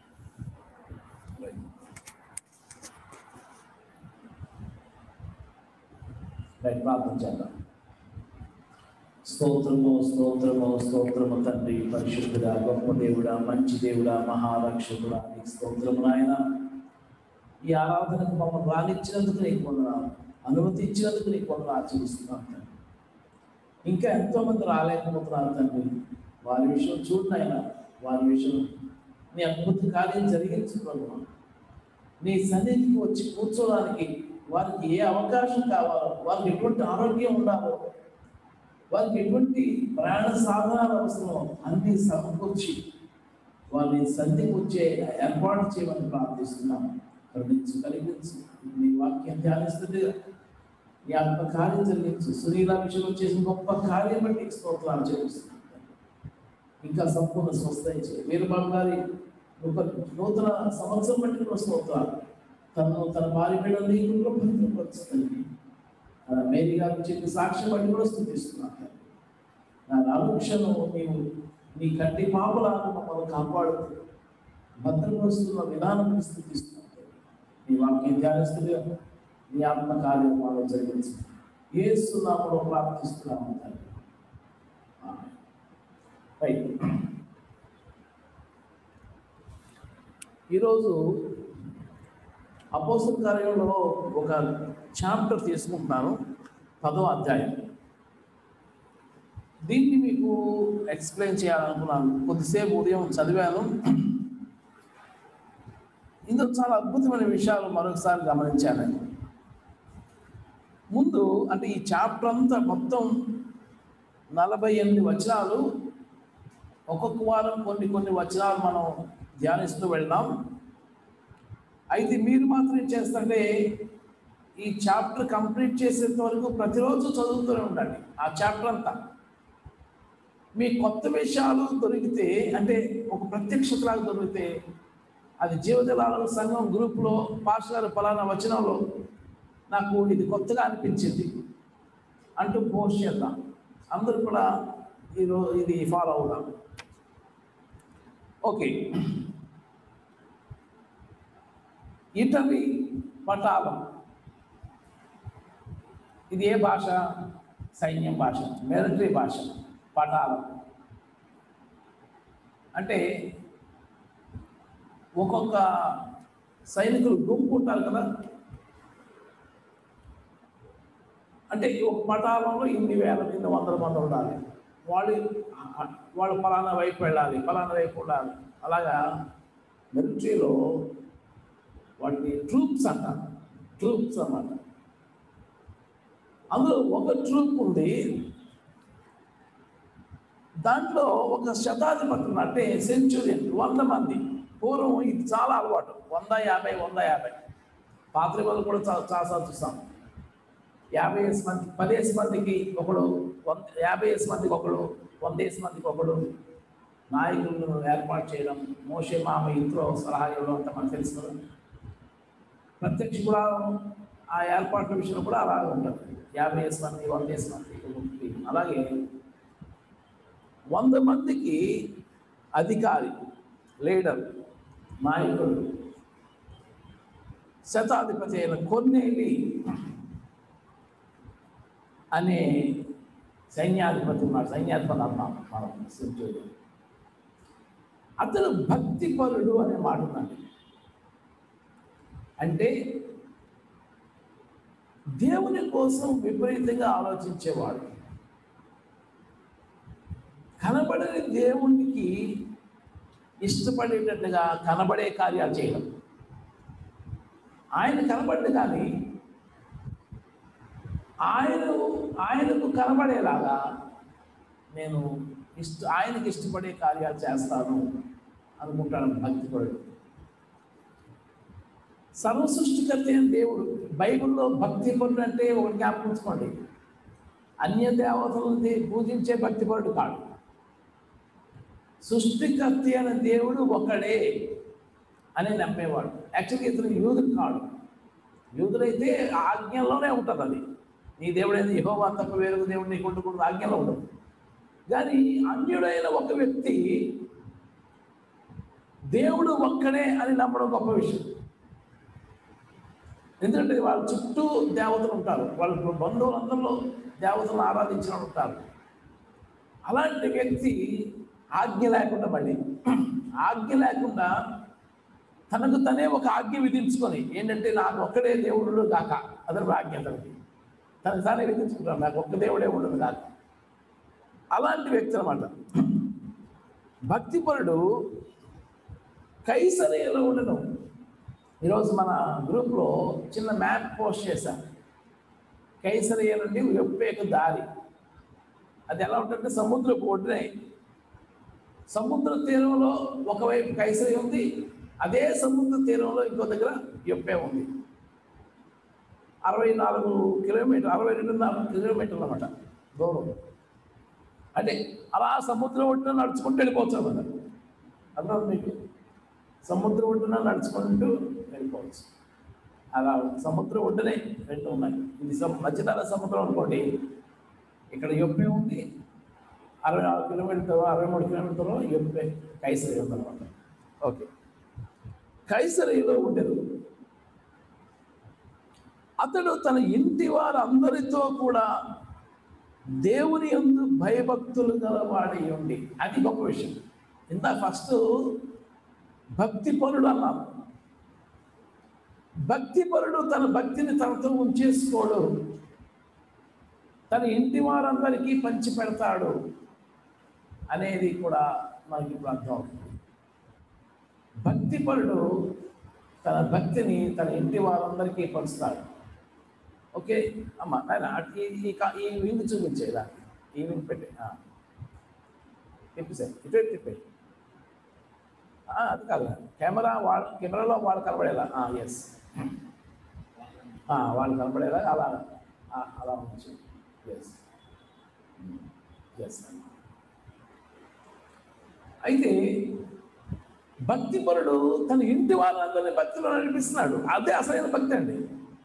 రైట్ ప్రార్థన చేద్దాం స్తోత్రము స్తోత్రము స్తోత్రము తండ్రి పరిశుద్ధుడా గొప్ప దేవుడా మంచి దేవుడా మహారక్షకుడా నీకు స్తోత్రము నాయన ఈ ఆరాధనకు మమ్మల్ని రానిచ్చినందుకు నీకు వందనాలు అనుమతించినందుకు నీకు వందనాలు ఆచరిస్తున్నాను తండ్రి ఇంకా ఎంతో మంది రాలేకపోతున్నారు తండ్రి వారి విషయం చూడనైనా వారి విషయం నీ అద్భుత కార్యం జరిగించు ప్రభు నీ సన్నిధికి వచ్చి కూర్చోడానికి వారికి ఏ అవకాశం కావాలో వారికి ఎటువంటి ఆరోగ్యం ఉండాలో వారికి ఎటువంటి ప్రయాణ సాధనాలు అవసరమో అన్ని సమకూర్చి వారిని సంధికి వచ్చే ఏర్పాటు చేయమని ప్రార్థిస్తున్నాను కరుణించు కలిగించు నీ వాక్యం ధ్యానిస్తుంది నీ ఆత్మ కార్యం జరిగించు సునీల విషయంలో చేసిన గొప్ప కార్యం బట్టి స్తోత్రాలు చెల్లిస్తున్నాను ఇంకా సంపూర్ణ స్వస్థ ఇచ్చే వీరబాబు గారి ఒక నూతన సంవత్సరం బట్టి కూడా స్తోత్రాలు తను తన భార్య బిడ్డలు నీకు భద్రపరుస్తుంది తన మేరీ గారు చెప్పిన సాక్ష్యం బట్టి కూడా స్థుతిస్తున్నాను నా అనుక్షణం నీవు నీ కంటి పాపలాగా మమ్మల్ని కాపాడుతూ భద్రపరుస్తున్న విధానం స్థుతిస్తున్నాను నీ వాక్యం ధ్యానిస్తుందిగా నీ ఆత్మ కార్యం మాలో జరిగించు ఏ సున్నామలో ప్రార్థిస్తున్నాము తండ్రి ఆమేన్. రైట్ ఈరోజు అపోసల కార్యంలో ఒక చాప్టర్ తీసుకుంటున్నాను పదో అధ్యాయం దీన్ని మీకు ఎక్స్ప్లెయిన్ చేయాలనుకున్నాను కొద్దిసేపు ఉదయం చదివాను ఇందులో చాలా అద్భుతమైన విషయాలు మరొకసారి గమనించాను ముందు అంటే ఈ చాప్టర్ అంతా మొత్తం నలభై ఎనిమిది వచనాలు ఒక్కొక్క వారం కొన్ని కొన్ని వచనాలు మనం ధ్యానిస్తూ వెళ్దాం అయితే మీరు మాత్రం ఏం చేస్తుంటే ఈ చాప్టర్ కంప్లీట్ చేసేంత వరకు ప్రతిరోజు చదువుతూనే ఉండండి ఆ చాప్టర్ అంతా మీ కొత్త విషయాలు దొరికితే అంటే ఒక ప్రత్యక్షతలాగా దొరికితే అది జీవజలాల సంఘం గ్రూప్లో పాస్టర్ గారు ఫలానా వచనంలో నాకు ఇది కొత్తగా అనిపించింది అంటూ పోస్ట్ చేద్దాం అందరూ కూడా ఈరోజు ఇది ఫాలో అవుదాం ఓకే ఇటలీ పటాలం ఇది ఏ భాష సైన్యం భాష మిలిటరీ భాష పటాలం అంటే ఒక్కొక్క సైనికులు గుంపు ఉంటారు కదా అంటే ఒక పటాలంలో ఇన్ని వేల ఇన్ని వందల మంది ఉండాలి వాళ్ళు వాళ్ళు ఫలానా వైపు వెళ్ళాలి ఫలానా వైపు ఉండాలి అలాగా మిలిటరీలో వాటిని ట్రూప్స్ అంటారు ట్రూప్స్ అన్నమాట అందులో ఒక ట్రూప్ ఉంది దాంట్లో ఒక శతాధిపతి ఉన్న- అంటే సెంచురియన్ వంద మంది పూర్వం ఇది చాలా అలవాటు వంద యాభై వంద యాభై పాత్రికలు కూడా చాలా చాలాసార్లు చూస్తాం యాభై వేసి మంది పదిహేసి మందికి ఒకడు వంద యాభై వేసి మందికి ఒకడు వందేసి మందికి ఒకడు నాయకులను ఏర్పాటు చేయడం మోషే మామ ఇంట్లో సలహా ఇవ్వడం అంతా మనకు తెలుసు కదా ప్రత్యక్ష కూడా ఆ ఏర్పాట్ల విషయంలో కూడా అలాగే ఉంటుంది యాభై వేసి మంది వంద వేసి మంది ఒకటి. అలాగే వంద మందికి అధికారి లీడర్ నాయకుడు శతాధిపతి అయిన కొన్నేలి అనే సైన్యాధిపతి ఉన్నాడు సైన్యాధిపతి అన్నాం మనం సెంచురీ అతను భక్తి పరుడు అనే మాట ఉన్నాడు అంటే దేవుని కోసం విపరీతంగా ఆలోచించేవాడు కనబడని దేవునికి ఇష్టపడేటట్టుగా కనబడే కార్యాలు చేయడం ఆయన కనబడ్డు కానీ ఆయన ఆయనకు కనబడేలాగా నేను ఇష్ట ఆయనకి ఇష్టపడే కార్యాలు చేస్తాను అనుకుంటాడు భక్తిపరుడు సర్వ సృష్టికర్త అయిన దేవుడు బైబిల్లో భక్తి పరుడు అంటే ఒకటి జ్ఞాపకం ఉంచుకోండి అన్య దేవతలను పూజించే భక్తిపరుడు కాడు సృష్టికర్త అయిన దేవుడు ఒకడే అని నమ్మేవాడు యాక్చువల్గా ఇతను యూదుడు కాడు యూదుడైతే ఆజ్ఞల్లోనే ఉంటుంది అది నీ దేవుడైన యహోవా తప్ప వేరొక దేవుడు నీకు ఉండకూడదు ఆజ్ఞలో ఉండదు కానీ అన్యుడైన ఒక వ్యక్తి దేవుడు ఒక్కడే అని నమ్మడం గొప్ప విషయం ఎందుకంటే వాళ్ళ చుట్టూ దేవతలు ఉంటారు వాళ్ళ బంధువులందరిలో దేవతలను ఆరాధించిన వాళ్ళు ఉంటారు అలాంటి వ్యక్తి ఆజ్ఞ లేకుండా మళ్ళీ ఆజ్ఞ లేకుండా తనకు తనే ఒక ఆజ్ఞ విధించుకొని ఏంటంటే నాకు ఒక్కడే దేవుడు కాక అతను ఆజ్ఞ అతనికి తనకు తానే విధించుకుంటాను నాకు ఒక్క దేవుడే ఉండదు కాక అలాంటి వ్యక్తి అనమాట భక్తిపరుడు కైసరేలో ఉండను ఈరోజు మన గ్రూప్లో చిన్న మ్యాప్ పోస్ట్ చేశాం కైసరయ్య నుండి ఎప్పేక దారి అది ఎలా ఉంటుందంటే సముద్రపు ఒడ్డునే సముద్ర తీరంలో ఒకవైపు కైసరి ఉంది అదే సముద్ర తీరంలో ఇంకో దగ్గర ఎప్పే ఉంది అరవై నాలుగు కిలోమీటర్ అరవై రెండున్నర కిలోమీటర్లు అనమాట దూరం అంటే అలా సముద్రం ఒడ్డున నడుచుకుంటూ వెళ్ళిపోవచ్చు అన్నమాట అర్థం మీకు సముద్రం ఒడ్డున నడుచుకుంటూ వెళ్ళిపోవచ్చు అలా సముద్రం ఒడ్డునే రెండు ఉన్నాయి ఇది సమ- మధ్యతల సముద్రం అనుకోండి ఇక్కడ యొప్పే ఉంది అరవై నాలుగు కిలోమీటర్లు అరవై మూడు కిలోమీటర్లు యొప్పే కైసరి ఉందన్నమాట ఓకే కైసరిలో ఉండేది అతడు తన ఇంటి వారందరితో కూడా దేవుని యందు భయభక్తులు గలవాడి ఉండి అది గొప్ప విషయం ఇంత ఫస్ట్ భక్తి పరుడు అన్నాను భక్తి పరుడు తన భక్తిని తనతో ఉంచేసుకోడు తన ఇంటి వారందరికీ పంచి పెడతాడు అనేది కూడా మనకి ఇప్పుడు అర్థం అవుతుంది భక్తిపరుడు తన భక్తిని తన ఇంటి వారందరికీ పంచుతాడు ఓకే అమ్మ నాయన అటు ఈ ఈ కా- ఈ వింగ్ చూపించేదా ఈ వింగ్ పెట్టే తిప్పి సార్ ఇటు తిప్పే అది కాదు కెమెరా వాళ్ళ కెమెరాలో వాళ్ళు కనబడేలా ఎస్ వాళ్ళు కనబడేలా అలా ఆ, అలా ఉంచు ఎస్ ఎస్ అయితే భక్తిపరుడు తన ఇంటి వాళ్ళందరినీ భక్తిలో నడిపిస్తున్నాడు అదే అసలైన భక్తి అండి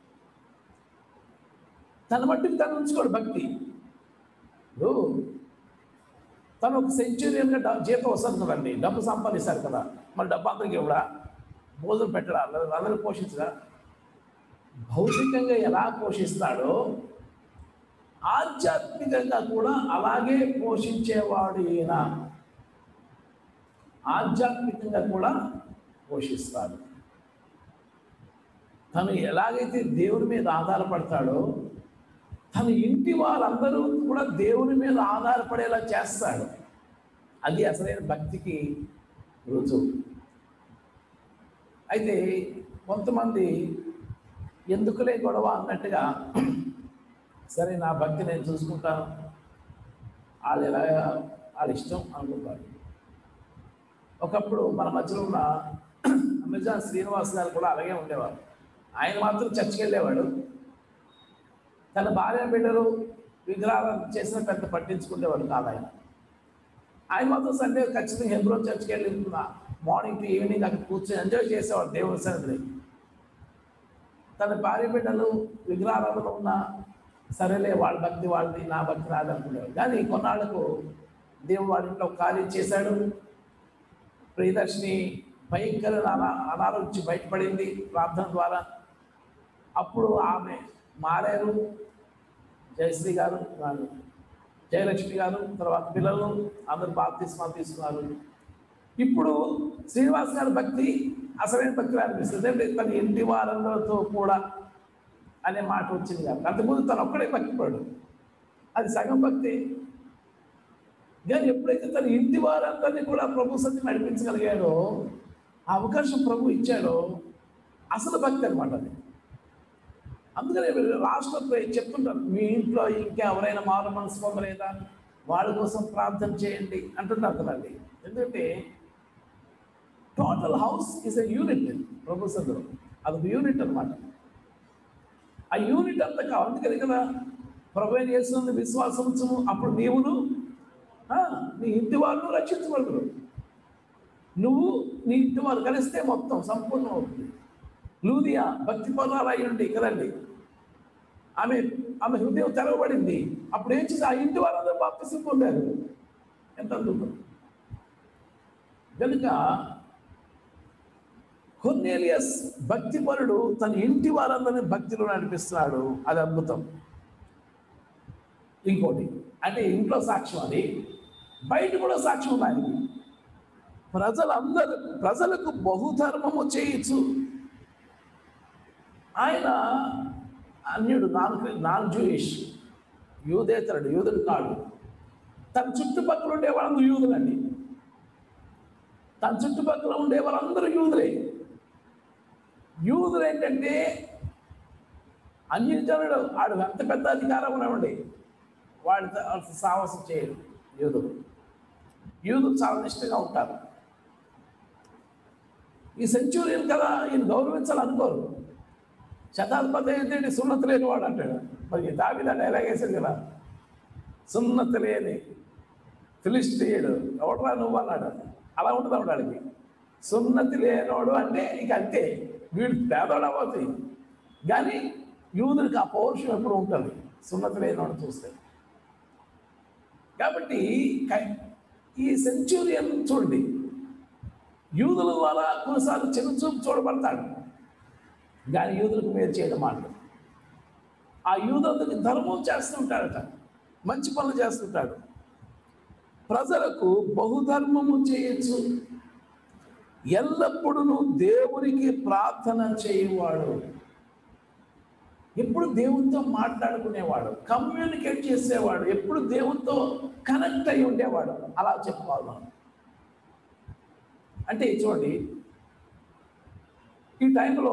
తన మట్టికి తను ఉంచుకోడు భక్తి ఇప్పుడు తను ఒక సెంచురియన్గా డ- జీతం వస్తుంది కదండి డబ్బు సంపాదిస్తారు కదా మరి డబ్బు అందరికి ఇవ్వడా భోజనం పెట్టడా అందరూ- అందరూ పోషించడా భౌతికంగా ఎలా పోషిస్తాడో ఆధ్యాత్మికంగా కూడా అలాగే పోషించేవాడు ఈయన ఆధ్యాత్మికంగా కూడా పోషిస్తాడు తను ఎలాగైతే దేవుని మీద ఆధారపడతాడో తన ఇంటి వాళ్ళందరూ కూడా దేవుని మీద ఆధారపడేలా చేస్తాడు అది అసలైన భక్తికి రుజువు అయితే కొంతమంది ఎందుకులే గొడవ అన్నట్టుగా సరే నా భక్తి నేను చూసుకుంటాను వాళ్ళు ఎలా వాళ్ళ ఇష్టం అనుకుంటారు ఒకప్పుడు మన మధ్యలో ఉన్న అమెజాన్ శ్రీనివాస్ గారు కూడా అలాగే ఉండేవారు ఆయన మాత్రం చర్చికి వెళ్ళేవాడు తన భార్య బిడ్డలు విగ్రహాలు చేసిన పెద్ద పట్టించుకునేవాడు కాదు ఆయన ఆయన మాత్రం సండే ఖచ్చితంగా హెబ్రోన్ చర్చికి వెళ్ళి మార్నింగ్ టు ఈవినింగ్ అక్కడ కూర్చొని ఎంజాయ్ చేసేవాడు దేవుని సన్నిధిని తన భార్య బిడ్డలు విగ్రహాలలో ఉన్న సరేలే వాళ్ళ భక్తి వాళ్ళది నా భక్తి నాది అనుకునేవాడు కానీ కొన్నాళ్లకు దేవుడు వాళ్ళ ఇంట్లో ఖాళీ చేశాడు ప్రియదర్శిని భయంకర అనా అనారోగ్యం బయటపడింది ప్రార్థన ద్వారా అప్పుడు ఆమె మారారు జయశ్రీ గారు వాళ్ళు జయలక్ష్మి గారు తర్వాత పిల్లలు అందరు బాప్తిస్మా తీసుకున్నారు ఇప్పుడు శ్రీనివాస్ గారి భక్తి అసలైన భక్తి అనిపిస్తుంది అంటే తన ఇంటి వారందరితో కూడా అనే మాట వచ్చింది కాబట్టి అంతకుముందు తను ఒక్కడే భక్తిపడు అది సగం భక్తి కానీ ఎప్పుడైతే తన ఇంటి వారందరినీ కూడా ప్రభు సన్ని నడిపించగలిగాడో ఆ అవకాశం ప్రభు ఇచ్చాడో అసలు భక్తి అనమాట అది అందుకనే లాస్ట్లో చెప్తుంటారు మీ ఇంట్లో ఇంకా ఎవరైనా మారు మనసు పొందలేదా వాళ్ళ కోసం ప్రార్థన చేయండి అంటున్నారు కదండి ఎందుకంటే total house is a unit ప్రభు సందులో అదొక యూనిట్ అనమాట ఆ యూనిట్ అంతా కావాలి అందుకని కదా ప్రభు చేస్తుంది విశ్వాసం ఉంచుము అప్పుడు నీవును ఆ, నీ ఇంటి వాళ్ళు రక్షించబడరు నువ్వు నీ ఇంటి వారు కలిస్తే మొత్తం సంపూర్ణం అవుతుంది లూదియా భక్తి పదాలు ఉండి కదండి ఆమె ఆమె హృదయం తెరవబడింది అప్పుడు ఏం చేసి ఆ ఇంటి వారందరూ బాప్తిసం పొందారు ఎంత అద్భుతం కనుక కొర్నేలియస్ భక్తిపరుడు తన ఇంటి వారందరినీ భక్తిలో నడిపిస్తున్నాడు అది అద్భుతం ఇంకోటి అంటే ఇంట్లో సాక్ష్యం అది బయట కూడా సాక్ష్యం ఉంది ఆయనకి ప్రజలందరూ ప్రజలకు బహుధర్మము చేయొచ్చు ఆయన అన్యుడు నాన్ నాన్ జూయిష్ యూదేతరుడు యూదుడు కాడు తన చుట్టుపక్కల ఉండే వాళ్ళందరూ యూదులండి తన చుట్టుపక్కల ఉండే వాళ్ళందరూ యూదులే యూదులు ఏంటంటే అన్యజనుడు ఆడు ఎంత పెద్ద అధికారం ఉన్నవండి వాడితో వాళ్ళతో సాహసం చేయరు యూదులు యూదులు చాలా నిష్ఠగా ఉంటారు ఈ సెంచురియన్ కదా ఈయన గౌరవించాలనుకోరు శతాధిపతి ఏంటంటే సున్నత లేని వాడు అంటాడు మరి దావిదా డైలాగ్ వేసాడు కదా సున్నత లేని ఫిలిస్టీయుడు ఎవడరా నువ్వు అన్నాడు అలా ఉంటుంది వాడికి సున్నతి లేనోడు అంటే ఇక అంతే వీడు పేదోడు అవ్వదు కానీ యూదుడికి ఆ పౌరుషం ఎప్పుడు ఉంటుంది సున్నతి లేనోడు చూస్తే కాబట్టి క- ఈ సెంచురియన్ చూడండి యూదుల ద్వారా కొన్నిసార్లు చిన్న చూపు చూడబడతాడు కానీ యూదులకు మేలు చేయడం మాట ఆ యూదులకు ధర్మం చేస్తుంటాడట మంచి పనులు చేస్తుంటాడు ప్రజలకు బహుధర్మము చేయొచ్చు ఎల్లప్పుడూ దేవునికి ప్రార్థన చేయవాడు ఎప్పుడు దేవునితో మాట్లాడుకునేవాడు కమ్యూనికేట్ చేసేవాడు ఎప్పుడు దేవునితో కనెక్ట్ అయి ఉండేవాడు అలా చెప్పుకోవాలి మనం అంటే చూడండి ఈ టైంలో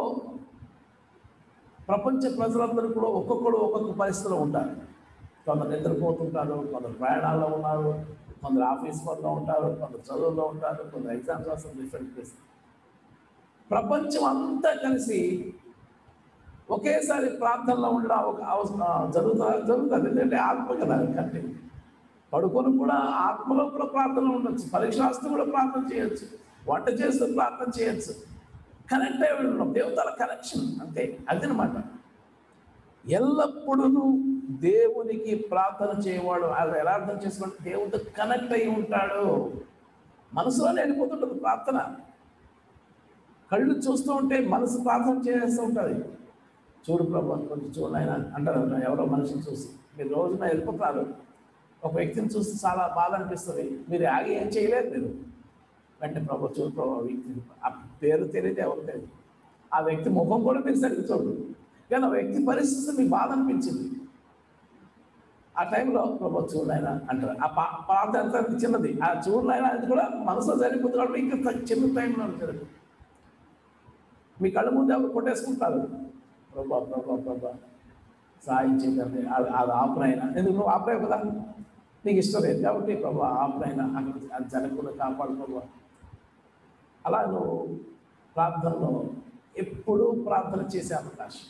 ప్రపంచ ప్రజలందరూ కూడా ఒక్కొక్కడు ఒక్కొక్క పరిస్థితిలో ఉంటారు కొందరు నిద్రపోతుంటారు కొందరు ప్రయాణాల్లో ఉన్నారు కొందరు ఆఫీస్ పనిలో ఉంటారు కొందరు చదువుల్లో ఉంటారు కొందరు ఎగ్జామ్స్ రాస్తారు డిఫరెంట్ ప్లేస్ ప్రపంచం అంతా కలిసి ఒకేసారి ప్రార్థనలో ఉండడం ఒక అవసరం జరుగుతా జరుగుతుంది ఎందుకంటే ఆత్మ కదా కంటే పడుకొని కూడా ఆత్మలో కూడా ప్రార్థన ఉండొచ్చు పరీక్ష రాస్తూ కూడా ప్రార్థన చేయొచ్చు వంట చేస్తూ ప్రార్థన చేయొచ్చు కనెక్ట్ అయి ఉండడం దేవతల కనెక్షన్ అంతే అదనమాట ఎల్లప్పుడూ దేవునికి ప్రార్థన చేయవాడు అది ఎలా అర్థం చేసుకోండి దేవుడితో కనెక్ట్ అయి ఉంటాడు మనసులోనే వెళ్ళిపోతుంటుంది ప్రార్థన కళ్ళు చూస్తూ ఉంటే మనసు ప్రార్థన చేస్తూ ఉంటుంది చూడు ప్రభు కొంచెం చూడు ఆయన అంటారు ఎవరో మనిషిని చూసి మీరు రోజున వెళ్ళిపోతారు ఒక వ్యక్తిని చూస్తే చాలా బాధ అనిపిస్తుంది మీరు ఆగి ఏం చేయలేదు మీరు వెంటనే ప్రభు చూడు ప్రభు ఆ వ్యక్తి ఆ పేరు తెలియదు ఎవరు తెలియదు ఆ వ్యక్తి ముఖం కూడా మీరు సరిగ్గా చూడు కానీ ఆ వ్యక్తి పరిస్థితి మీకు బాధ అనిపించింది ఆ టైంలో ప్రభు చూడైనా అంటారు ఆ పా ప్రార్థన ఎంత చిన్నది ఆ చూడలైనా అది కూడా మనసులో జరిగిపోతుంది కాబట్టి ఇంకా తక్కువ చిన్న టైంలో జరుగుతుంది మీ కళ్ళ ముందు ఎవరు కొట్టేసుకుంటారు ప్రభా ప్రభా ప్రభా సాయం చేయగలి అది అది ఆపనైనా ఎందుకు నువ్వు ఆపలేవు కదా నీకు ఇష్టం లేదు కాబట్టి ప్రభా ఆపనైనా అక్కడ అది జరగకుండా కాపాడు ప్రభా అలా నువ్వు ప్రార్థనలో ఎప్పుడూ ప్రార్థన చేసే అవకాశం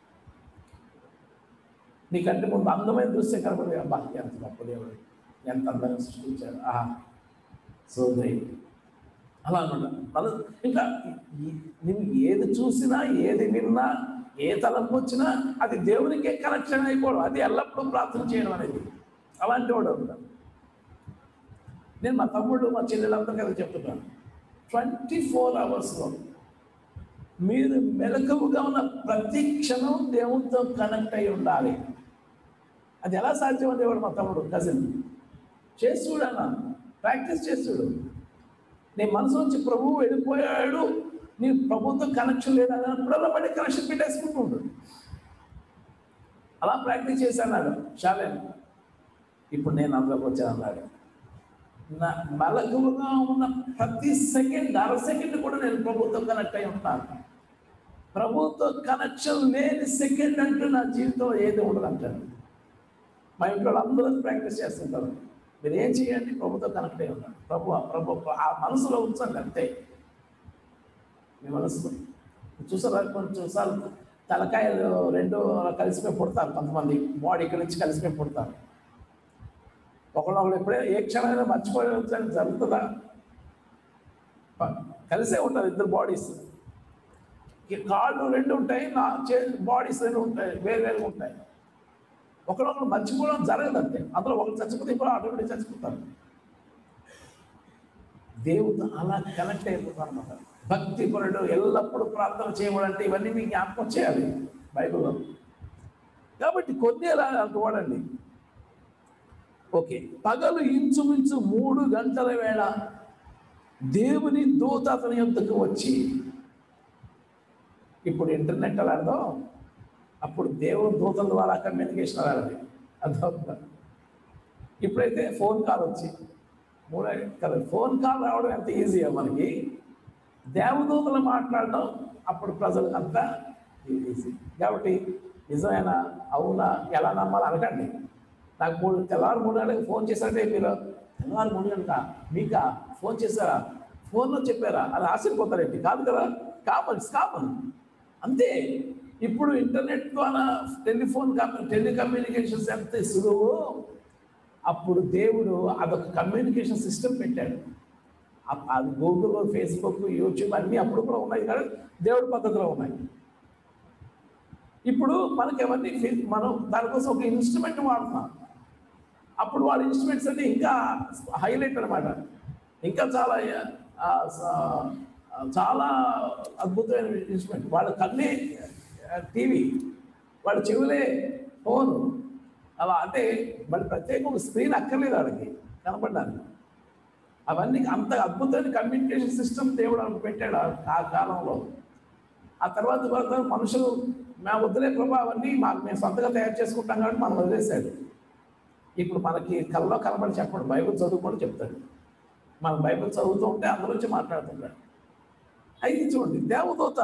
నీకంటే ముందు అందమైన దృశ్యం కనబడి అబ్బా ఎంత గొప్ప దేవుడు ఎంత అందంగా సృష్టించాడు ఆహా సో గ్రేట్ అలా అనమాట మన ఇంకా ఈ- నువ్వు ఏది చూసినా ఏది విన్నా ఏ తలంపు వచ్చినా అది దేవునికే కనెక్షన్ అయిపోవడం అది ఎల్లప్పుడూ ప్రార్థన చేయడం అనేది అలాంటి వాడు ఉంటాడు నేను మా తమ్ముడు మా చెల్లెలందరికీ అది చెప్తున్నాను ట్వంటీ ఫోర్ అవర్స్లో మీరు మెలకువగా ఉన్న ప్రతి క్షణం దేవునితో కనెక్ట్ అయి ఉండాలి అది ఎలా సాధ్యం అనేవాడు మా తమ్ముడు కజిన్ చేసి చూడన్నా ప్రాక్టీస్ చేసి చూడు నీ మనసు నుంచి ప్రభువు వెళ్ళిపోయాడు నీ ప్రభుత్వం కనెక్షన్ లేదా అన్నప్పుడల్లా మళ్ళీ కనెక్షన్ పెట్టేసుకుంటూ ఉంటాడు అలా ప్రాక్టీస్ చేశాను చాలే ఇప్పుడు నేను అందులోకి వచ్చాను అన్నాడు నా మెలకువగా ఉన్న ప్రతి సెకండ్ అర సెకండ్ కూడా నేను ప్రభుత్వం కనెక్ట్ అయి ఉంటాను ప్రభుత్వ కనెక్షన్ లేని సెకండ్ అంటూ నా జీవితంలో ఏది ఉండదు అంటాడు మా ఇంట్లో అందరూ ప్రాక్టీస్ చేస్తుంటారు మీరు ఏం చేయండి ప్రభుత్వం కనెక్ట్ అయి ఉన్నారు ప్రభు ప్రభు ఆ మనసులో ఉంచండి అంతే మీ మనసులో చూసారా కొంచెం సార్లు తలకాయలు రెండు కలిసిపోయి పుడతారు కొంతమంది బాడీ ఇక్కడ నుంచి కలిసిపోయి పుడతారు ఒకళ్ళొకళ్ళు ఎప్పుడైనా ఏ క్షణమైనా మర్చిపోయి జరుగుతుందా ప- కలిసే ఉంటారు ఇద్దరు బాడీస్ ఈ కాళ్ళు రెండు ఉంటాయి నా చే బాడీస్ రెండు ఉంటాయి వేరు వేరుగా ఉంటాయి ఒకరొకరు మర్చిపోవడం జరగదు అంతే అందులో ఒకరు చచ్చిపోతే ఇంకో ఆటోమేటిక్ చచ్చిపోతారు దేవుడు అలా కనెక్ట్ అయిపోతారు అనమాట భక్తి పరుడు ఎల్లప్పుడూ ప్రార్థన చేయబడంటే ఇవన్నీ మీకు జ్ఞాపకం చేయాలి బైబిల్లో కాబట్టి కొన్ని ఎలా వాడండి ఓకే పగలు ఇంచుమించు మూడు గంటల వేళ దేవుని దూత అతని యొద్దకు వచ్చి ఇప్పుడు ఇంటర్నెట్ అలాడదో అప్పుడు దేవుని దూతల ద్వారా కమ్యూనికేషన్ అలాంటి అర్థమవుతుందా ఇప్పుడైతే ఫోన్ కాల్ వచ్చి మూడే కదా ఫోన్ కాల్ రావడం ఎంత ఈజీయా మనకి దేవదూతలు మాట్లాడడం అప్పుడు ప్రజలకు అంతా ఈజీ కాబట్టి నిజమైన అవునా ఎలా నమ్మాలి అనకండి నాకు మూడు తెల్లవారు మూడు గంటలకు ఫోన్ చేశారంటే మీరు తెల్లవారు మూడు గంటల మీకా ఫోన్ చేశారా ఫోన్లో చెప్పారా అని ఆశ్చర్యపోతారేంటి కాదు కదా కామన్ కామన్ అంతే ఇప్పుడు ఇంటర్నెట్ ద్వారా టెలిఫోన్ కమ్యూ టెలికమ్యూనికేషన్స్ ఎంత సులువు అప్పుడు దేవుడు అదొక కమ్యూనికేషన్ సిస్టమ్ పెట్టాడు అప్- అది గూగుల్ ఫేస్బుక్ యూట్యూబ్ అన్నీ అప్పుడు కూడా ఉన్నాయి కానీ దేవుడి పద్ధతిలో ఉన్నాయి ఇప్పుడు మనకి అవన్నీ ఫి- మనం దానికోసం ఒక ఇన్స్ట్రుమెంట్ వాడుతున్నాం అప్పుడు వాళ్ళ ఇన్స్ట్రుమెంట్స్ అన్ని ఇంకా హైలైట్ అన్నమాట ఇంకా చాలా ఆ, స- చాలా అద్భుతమైన ఇన్స్ట్రుమెంట్ వాళ్ళ కళ్ళే టీవీ వాళ్ళ చెవులే ఫోన్ అలా అంటే మళ్ళీ ప్రత్యేక ఒక స్క్రీన్ అక్కర్లేదు వాళ్ళకి కనపడడానికి అవన్నీ అంత అద్భుతమైన కమ్యూనికేషన్ సిస్టమ్ దేవుడు మనకు పెట్టాడు ఆ- ఆ కాలంలో ఆ తర్వాత తర్వాత మనుషులు మేము వదిలే ప్రభా అవన్నీ మాకు మేము సొంతగా తయారు చేసుకుంటాం కాబట్టి మనం వదిలేశాడు ఇప్పుడు మనకి కళ్ళలో కనబడి చెప్పడు బైబిల్ చదువుకోని చెప్తాడు మనం బైబిల్ చదువుతూ ఉంటే అందులోంచి మాట్లాడుతుంటాడు అయితే చూడండి దేవదూత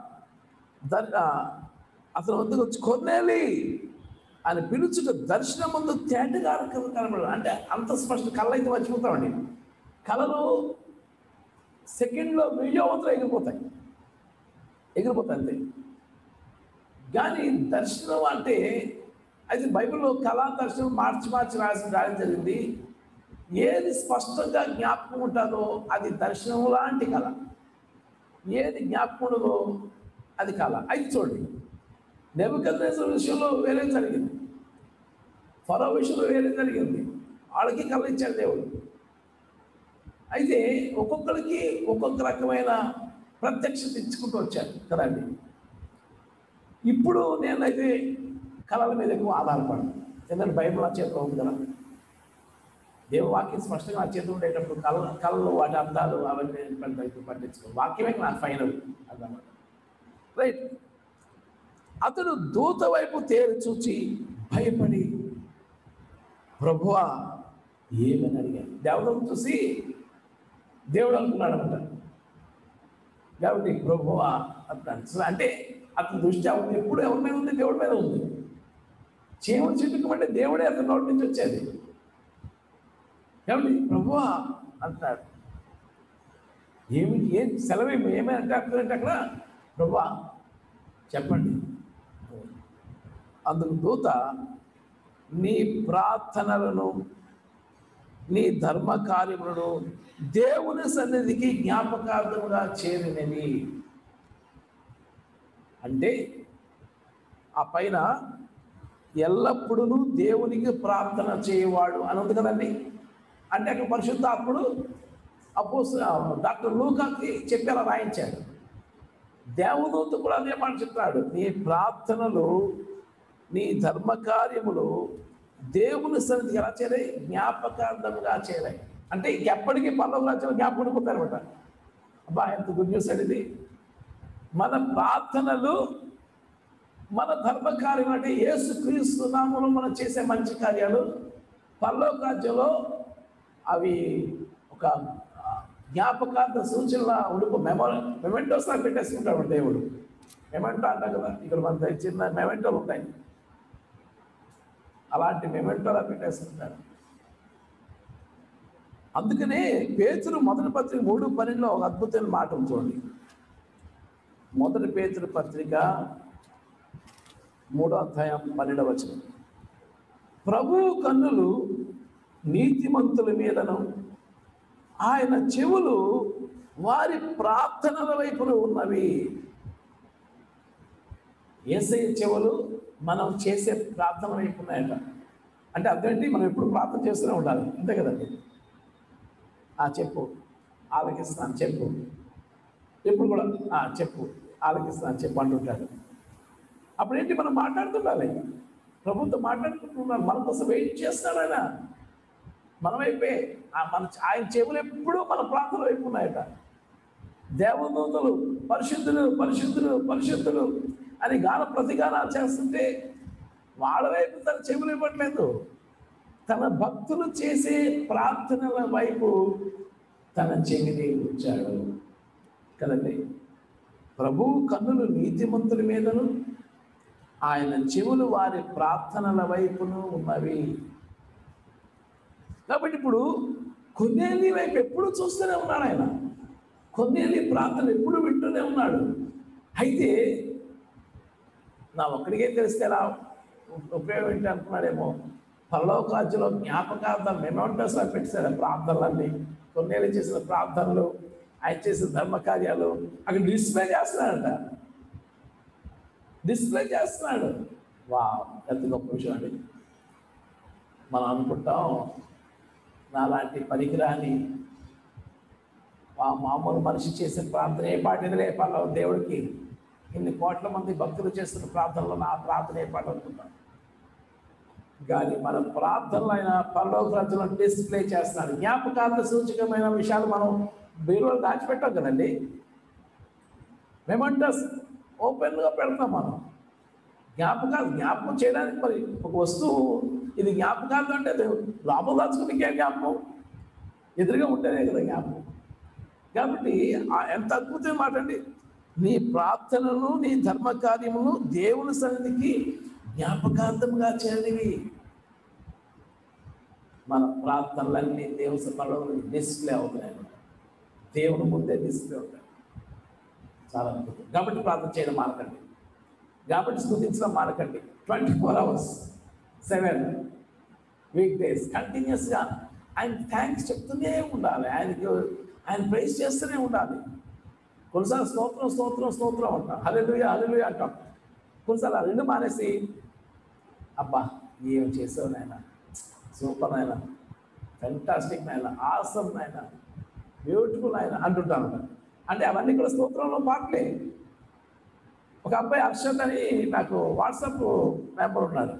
దర్ ఆ, అతను వద్దకు వచ్చి కొన్నేలి అని పిలుచుట దర్శనం ముందు తేటగా కనబడు అంటే అంత స్పష్ట కళ్ళు అయితే మర్చిపోతామండి కళలు సెకండ్లో వెయ్యవతలు ఎగిరిపోతాయి ఎగిరిపోతాయి అంతే కానీ దర్శనం అంటే అయితే బైబిల్లో కళా దర్శనం మార్చి మార్చి రాసి రాయడం జరిగింది ఏది స్పష్టంగా జ్ఞాపకం ఉంటుందో అది దర్శనం లాంటి కళ ఏది జ్ఞాపకం ఉండదో అది కళ అయితే చూడండి నెబద్నేశ్వర విషయంలో వేరే జరిగింది ఫరో విషయంలో వేరే జరిగింది వాళ్ళకి కళ ఇచ్చాడు దేవుడు అయితే ఒక్కొక్కరికి ఒక్కొక్క రకమైన ప్రత్యక్షత ఇచ్చుకుంటూ వచ్చారు కదండి ఇప్పుడు నేనైతే కళల మీద ఎక్కువ ఆధారపడను ఎందుకంటే బైబిల్ నా చేతిలో ఉంది కదా దేవవాక్యం స్పష్టంగా నా చేతిలో ఉండేటప్పుడు కళ కళలు వాటి అర్థాలు అవన్నీ పెద్ద ఎక్కువ పట్టించుకో వాక్యమే నాకు ఫైనల్ అన్నమాట రైట్ అతడు దూత వైపు తేరి చూచి భయపడి ప్రభువా ఏమని అడిగాడు దేవుడు చూసి దేవుడు అనుకున్నాడు అనమాట కాబట్టి ప్రభువా అంటాడు సో అంటే అతని దృష్టి అవుతుంది ఎప్పుడు ఎవరి మీద ఉంది దేవుడి మీద ఉంది చీమలు చిట్టుకోమంటే దేవుడే అతని నోటి నుంచి వచ్చేది కాబట్టి ప్రభువా అంటాడు ఏమి ఏం సెలవు ఏమని అంటే అక్కడ అంటే అక్కడ ప్రభువా చెప్పండి అందుకు దూత నీ ప్రార్థనలను నీ ధర్మ కార్యములను దేవుని సన్నిధికి జ్ఞాపకార్థముగా చేరినవి అంటే ఆ పైన ఎల్లప్పుడూ దేవునికి ప్రార్థన చేయవాడు అని ఉంది కదండి అంటే అక్కడ పరిశుద్ధాత్ముడు అపో డాక్టర్ లూకాకి చెప్పేలా రాయించాడు దేవదూత కూడా అదే మాట చెప్తాడు నీ ప్రార్థనలు నీ ధర్మ కార్యములు దేవుని సన్నిధికి ఎలా చేరాయి జ్ఞాపకార్థముగా చేరాయి అంటే ఎప్పటికీ పల్లవ రాజ్యం జ్ఞాపకం ఉండిపోతారనమాట అబ్బా ఎంత గుడ్ న్యూస్ అండి ఇది మన ప్రార్థనలు మన ధర్మ కార్యం అంటే యేసు క్రీస్తు నామంలో మనం చేసే మంచి కార్యాలు పల్లవ రాజ్యంలో అవి ఒక ఆ, జ్ఞాపకార్థ సూచనలా ఉండిపో మెమో మెమెంటోస్ లా పెట్టేసుకుంటాడు దేవుడు మెమెంటో అంటాం కదా ఇక్కడ మన దగ్గర చిన్న మెమెంటోలు ఉంటాయి అలాంటి మెమెంటోలా పెట్టేసుకుంటాడు అందుకనే పేతురు మొదటి పత్రిక మూడు పన్నెండులో ఒక అద్భుతమైన మాట ఉంది చూడండి మొదటి పేతురు పత్రిక మూడో అధ్యాయం పన్నెండవ వచనం ప్రభు కన్నులు నీతిమంతుల మీదను ఆయన చెవులు వారి ప్రార్థనల వైపున ఉన్నవి ఏసై చెవులు మనం చేసే ప్రార్థన వైపు ఉన్నాయట అంటే అదేంటి మనం ఎప్పుడు ప్రార్థన చేస్తూనే ఉండాలి అంతే కదండి ఆ చెప్పు ఆలకిస్తాను చెప్పు ఎప్పుడు కూడా ఆ చెప్పు ఆలకిస్తాను చెప్పు అంటుంటాడు అప్పుడేంటి మనం మాట్లాడుతుండాలి ప్రభుత్వం మాట్లాడుకుంటున్నారు మన కోసం వెయిట్ చేస్తాడు ఆయన మన వైపే ఆ మన ఆయన చెవులు ఎప్పుడూ మన ప్రాంతం వైపు ఉన్నాయట దేవదూతలు పరిశుద్ధులు పరిశుద్ధులు పరిశుద్ధులు అని గాన ప్రతిగానాలు చేస్తుంటే వాళ్ళ వైపు తన చెవులు ఇవ్వట్లేదు తన భక్తులు చేసే ప్రార్థనల వైపు తన చెవిని ఉంచాడు కదండి ప్రభు కన్నులు నీతిమంతుల మీదను ఆయన చెవులు వారి ప్రార్థనల వైపును ఉన్నవి కాబట్టి ఇప్పుడు కొన్నేళ్ళి వైపు ఎప్పుడు చూస్తూనే ఉన్నాడు ఆయన కొన్నేళ్ళి ప్రార్థన ఎప్పుడు వింటూనే ఉన్నాడు అయితే నా ఒక్కడికే తెలిస్తే ఎలా ఉపయోగం ఏంటి అనుకున్నాడేమో పరలోకాజ్యలో జ్ఞాపకార్థం మెమోంటోస్లో పెట్టాడు ప్రార్థనలన్నీ కొన్నేళ్ళు చేసిన ప్రార్థనలు ఆయన చేసిన ధర్మ కార్యాలు అక్కడ డిస్ప్లే చేస్తున్నాడంట డిస్ప్లే చేస్తున్నాడు వా ఎంత గొప్ప విషయం అండి మనం అనుకుంటాం నాలాంటి పనికిరాని ఆ మామూలు మనిషి చేసిన ప్రార్థన ఏ పాట లేపాలో దేవుడికి ఇన్ని కోట్ల మంది భక్తులు చేస్తున్న ప్రార్థనలో నా ప్రార్థన ఏ పాట అనుకుంటాం కానీ మన ప్రార్థనలు ఆయన పరలోక రాజ్యంలో డిస్ప్లే చేస్తున్నాడు జ్ఞాపకార్థ సూచకమైన విషయాలు మనం బీరులో దాచిపెట్టాం కదండి మెమంటస్ ఓపెన్గా పెడతాం మనం జ్ఞాపకాలు జ్ఞాపకం చేయడానికి మరి ఒక వస్తువు ఇది జ్ఞాపకాలు అంటే అది లోపల దాచుకునే జ్ఞాపకం ఎదురుగా ఉంటేనే కదా జ్ఞాపకం కాబట్టి ఆ ఎంత అద్భుతమైన మాట అండి నీ ప్రార్థనలు నీ ధర్మ కార్యములు దేవుని సన్నిధికి జ్ఞాపకార్థంగా చేరినవి మన ప్రార్థనలన్నీ దేవుని సభలో డిస్ప్లే అవుతున్నాయి దేవుని ముందే డిస్ప్లే అవుతాయి చాలా అద్భుతం కాబట్టి ప్రార్థన చేయడం మానకండి కాబట్టి స్థుతించడం మానకండి twenty four hours seven week days కంటిన్యూస్గా ఆయన థ్యాంక్స్ చెప్తూనే ఉండాలి ఆయనకి ఆయన ప్రైజ్ చేస్తూనే ఉండాలి కొన్నిసార్లు స్తోత్రం స్తోత్రం స్తోత్రం అంటాం హల్లెలూయా హల్లెలూయా అంటాం కొన్నిసార్లు ఆ రెండు మానేసి అబ్బా ఏం చేసావు నాయన సూపర్ నాయన ఫెంటాస్టిక్ నాయన ఆసమ్ నాయన బ్యూటిఫుల్ నాయన అంటుంటాను అంటే అవన్నీ కూడా స్తోత్రంలో పాటలే ఒక అబ్బాయి అర్షద్ అని నాకు వాట్సాప్ మెంబర్ ఉన్నాడు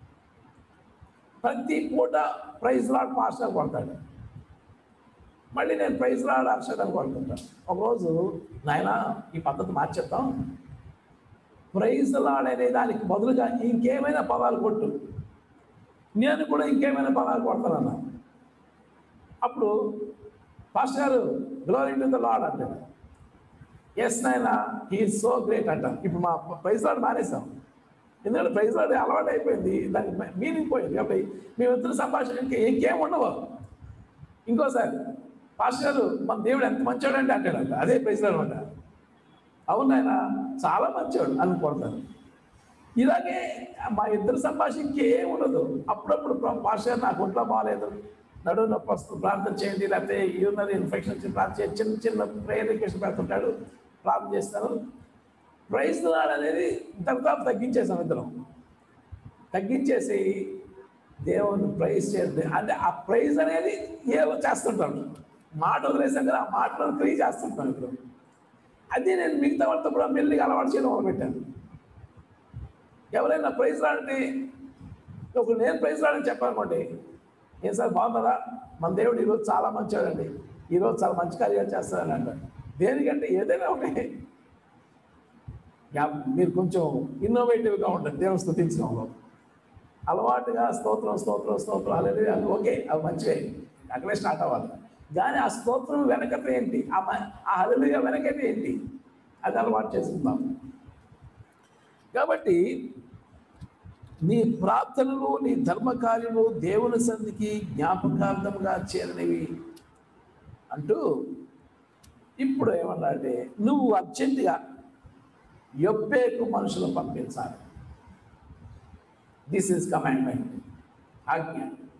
ప్రతి పూట ప్రైజ్ లాడ్ పాస్టర్ కొడతాడు మళ్ళీ నేను ప్రైజ్ లాడ్ అర్షద్ అని కొడుతుంటాను ఒకరోజు నాయన ఈ పద్ధతి మార్చేద్దాం ప్రైజ్ లాడ్ అనే దానికి బదులుగా ఇంకేమైనా పదాలు కొట్టు నేను కూడా ఇంకేమైనా పదాలు కొడతానన్నా అప్పుడు పాస్టర్ గారు గ్లోరీ టు ద లాడ్ అంటాడు ఎస్ నాయన హీ సో గ్రేట్ అంటాం ఇప్పుడు మా ప్రైజ్ లాడ్ మానేసాం ఎందుకంటే ప్రైజ్ లాడ్ అలవాటు అయిపోయింది దానికి మీనింగ్ పోయింది కాబట్టి మేమిద్దరు సంభాషణ ఇంకా ఇంకేం ఉండవు ఇంకోసారి పాస్టర్ గారు మన దేవుడు ఎంత మంచోడు అంటే అంటాడంట అదే ప్రైజ్ లాడ్ అంట అవును ఆయన చాలా మంచోడు అనుకుంటాను ఇలాగే మా ఇద్దరు సంభాషణ ఇంకేం ఉండదు అప్పుడప్పుడు పాస్టర్ నాకు ఒంట్లో బాగాలేదు నడువు నొప్పి వస్తుంది ప్రార్థన చేయండి లేకపోతే యూరినరీ ఇన్ఫెక్షన్ వచ్చి ప్రార్థన చేయండి చిన్న చిన్న ప్రేయర్ రిక్వెస్ట్ పెడుతుంటాడు ప్రార్థన చేస్తాను ప్రైజ్ లాడ్ అనేది తర్వాత తగ్గించేసాం ఇద్దరం తగ్గించేసి దేవుని ప్రైజ్ చేయండి అంటే ఆ ప్రైజ్ అనేది ఏవో చేస్తుంటాం మాట వదిలేసాం కదా ఆ మాటలను క్రియ చేస్తుంటాం ఇప్పుడు అది నేను మిగతా వాళ్ళతో కూడా మెల్లిగా అలవాటు చేయడం మొదలుపెట్టాను ఎవరైనా ప్రైజ్ రాడంటే ఒక నేను ప్రైజ్ రాడని చెప్పాలనుకోండి ఏం సార్ బాగున్నారా మన దేవుడు ఈరోజు చాలా మంచివాడండి ఈరోజు చాలా మంచి కార్యాలు చేస్తారని అంటారు దేనికంటే ఏదైనా ఒకటి యా- మీరు కొంచెం ఇన్నోవేటివ్గా ఉంటుంది దేవుని స్థుతించడంలో అలవాటుగా స్తోత్రం స్తోత్రం స్తోత్రం అనేది అది ఓకే అవి మంచివే అక్కడే స్టార్ట్ అవ్వాలి కానీ ఆ స్తోత్రం వెనకత ఏంటి ఆ మ- ఆ హలలుగా వెనకత ఏంటి అది అలవాటు చేసుకుందాం కాబట్టి నీ ప్రార్థనలు నీ ధర్మ కార్యము దేవుని సంధికి జ్ఞాపకార్థంగా చేరినవి అంటూ ఇప్పుడు ఏమన్నాడంటే నువ్వు అర్జెంటుగా యొప్పేకు మనుషులు పంపించాలి దిస్ ఇస్ కమాండ్మెంట్ ఆజ్ఞ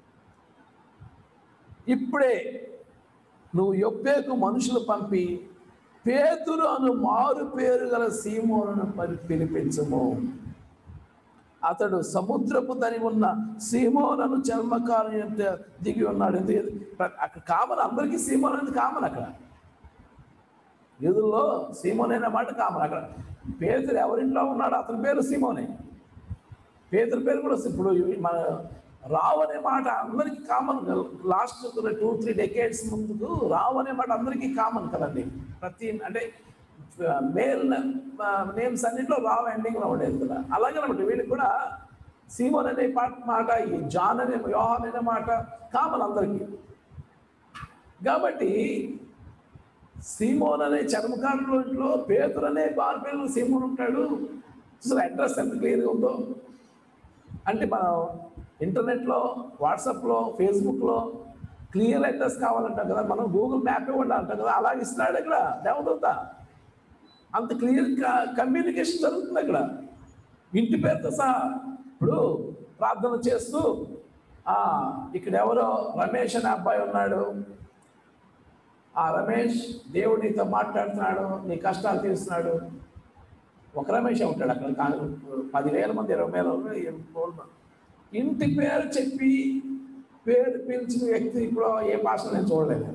ఇప్పుడే నువ్వు యొప్పేకు మనుషులు పంపి పేతురు అను మారు పేరు గల సీమోను పరి పిలిపించము అతడు సముద్రపు దరి ఉన్న సీమోనను చర్మకారు దిగి ఉన్నాడు ఎందుకు అక్కడ కామన్ అందరికీ సీమోన్ అనేది కామన్ అక్కడ యూదుల్లో సీమోన్ అనే మాట కామన్ అక్కడ పేతురు ఎవరింట్లో ఉన్నాడు అతని పేరు సీమోనే పేతురు పేరు కూడా ఇప్పుడు మన రావు అనే మాట అందరికీ common last two three decades ముందుకు రావు అనే మాట అందరికీ కామన్ కదండి ప్రతి అంటే మేల్ నేమ్స్ అన్నింటిలో రావు ఎండింగ్లో ఉండేది కదా అలాగే అనమాట వీళ్ళకి కూడా సీమోన్ అనే పాట మాట ఈ జాన్ అనే యోహాన్ అనే మాట కామన్ అందరికీ కాబట్టి సీమోన్ అనే చర్మకారులో పేతురు అనే బార్ పేరు సీమోన్ ఉంటాడు అసలు అడ్రస్ ఎంత క్లియర్గా ఉందో అంటే మనం ఇంటర్నెట్లో వాట్సాప్లో ఫేస్బుక్లో క్లియర్ అడ్రస్ కావాలంటాం కదా మనం గూగుల్ మ్యాప్ ఇవ్వండి అంటాం కదా అలాగే ఇస్తున్నాడు ఇక్కడ దేవదూత అంత క్లియర్ కమ్యూనికేషన్ జరుగుతుంది అక్కడ ఇంటి పేరుతో సహా ఇప్పుడు ప్రార్థన చేస్తూ ఆ, ఇక్కడ ఎవరో రమేష్ అనే అబ్బాయి ఉన్నాడు ఆ రమేష్ దేవుడు నీతో మాట్లాడుతున్నాడు నీ కష్టాలు తీరుస్తున్నాడు ఒక రమేష్ ఉంటాడు అక్కడ కాదు పదివేల మంది ఇరవై వేల మంది, ఇరవై- ఇంటి పేరు చెప్పి పేరు పిలిచిన వ్యక్తి ఇప్పుడు ఏ భాష నేను చూడలేదు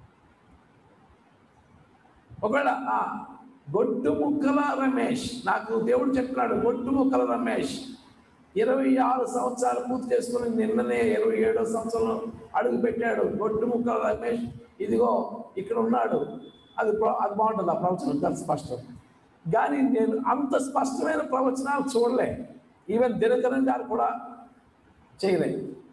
ఒకవేళ ఆ, గొడ్డు ముక్కల రమేష్ నాకు దేవుడు చెప్తున్నాడు గొడ్డు ముక్కల రమేష్ ఇరవై ఆరు సంవత్సరాలు పూర్తి చేసుకుని నిన్ననే ఇరవై ఏడో సంవత్సరంలో అడుగు పెట్టాడు గొడ్డు ముక్కల రమేష్ ఇదిగో ఇక్కడ ఉన్నాడు అది ప్ర- అది బాగుంటుంది ఆ ప్రవచనం దాని స్పష్టం కానీ నేను అంత స్పష్టమైన ప్రవచనాలు చూడలే ఈవెన్ దినకరన్ గారు కూడా చేయలే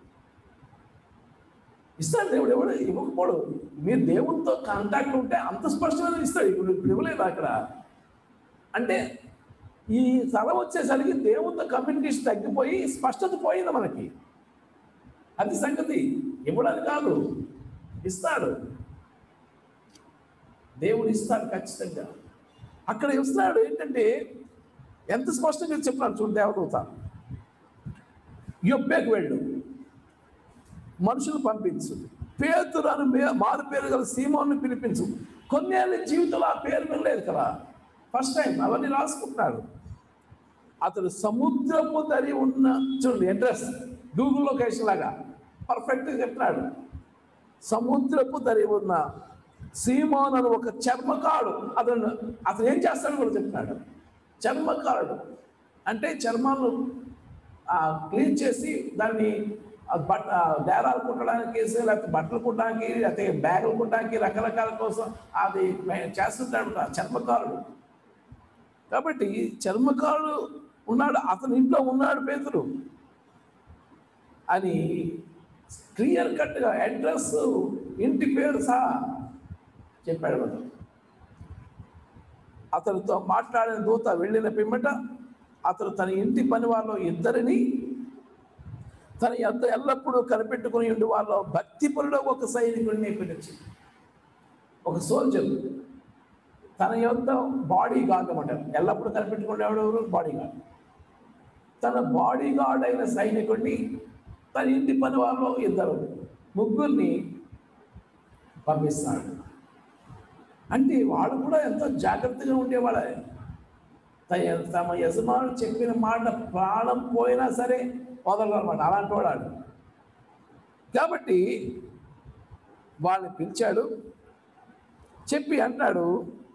ఇస్తాడు దేవుడు ఎవడు ఇవ్వకపోడు మీరు దేవుడితో కాంటాక్ట్ ఉంటే అంత స్పష్టమైన ఇస్తాడు ఇప్పుడు ఇప్పుడు ఇవ్వలేదు అక్కడ అంటే ఈ తరం వచ్చేసరికి దేవుడితో కమ్యూనికేషన్ తగ్గిపోయి స్పష్టత పోయింది మనకి అది సంగతి ఇవ్వడానికి కాదు ఇస్తాడు దేవుడు ఇస్తాడు ఖచ్చితంగా అక్కడ ఇస్తాడు ఏంటంటే ఎంత స్పష్టంగా చెప్పినాడు చూడు దేవదూత యొప్పేకు వెళ్ళు మనుషులు పంపించు పేతురు అని మే- మారు పేరు గల సీమోను పిలిపించు కొన్నేళ్ళ జీవితంలో ఆ పేరు వినలేదు కదా ఫస్ట్ టైం అవన్నీ రాసుకుంటున్నాడు అతడు సముద్రపు దరి ఉన్న చూడండి అడ్రస్ గూగుల్ లొకేషన్ లాగా పర్ఫెక్ట్గా చెప్తున్నాడు సముద్రపు దరి ఉన్న సీమోన్ అని ఒక చర్మకాడు అతను అతను ఏం చేస్తాడు కూడా చెప్తున్నాడు చర్మకారుడు అంటే చర్మాలను క్లీన్ చేసి దాన్ని ఆ బట్ట ఆ డేరాలు కుట్టడానికి లేకపోతే బట్టలు కుట్టడానికి లేకపోతే బ్యాగులు కుట్టడానికి రకరకాల కోసం అది మే- చేస్తుంటాడు ఆ చర్మకారుడు కాబట్టి చర్మకారుడు ఉన్నాడు అతని ఇంట్లో ఉన్నాడు పేతురు అని క్లియర్ కట్గా అడ్రస్ ఇంటి పేరు సహా చెప్పాడు అతను అతనితో మాట్లాడిన దూత వెళ్ళిన పిమ్మట అతను తన ఇంటి పని వాళ్ళలో ఇద్దరిని తన ఎంత ఎల్లప్పుడూ కనిపెట్టుకుని ఉండి వాళ్ళ భక్తిపరుడు ఒక సైనికుడిని పిలిచి ఒక సోల్జర్ తన యొక్క బాడీ గార్డ్ అనమాట ఎల్లప్పుడూ కనిపెట్టుకునేవాడు ఎవరు బాడీ గార్డ్ తన బాడీ గార్డ్ అయిన సైనికుడిని తన ఇంటి పని వాళ్ళు ఇద్దరు ముగ్గురిని పంపిస్తాడు అంటే వాడు కూడా ఎంతో జాగ్రత్తగా ఉండేవాడే త- తమ యజమానుడు చెప్పిన మాట ప్రాణం పోయినా సరే వదలరు అనమాట అలాంటి వాడు ఆడు. కాబట్టి వాళ్ళని పిలిచాడు చెప్పి అంటాడు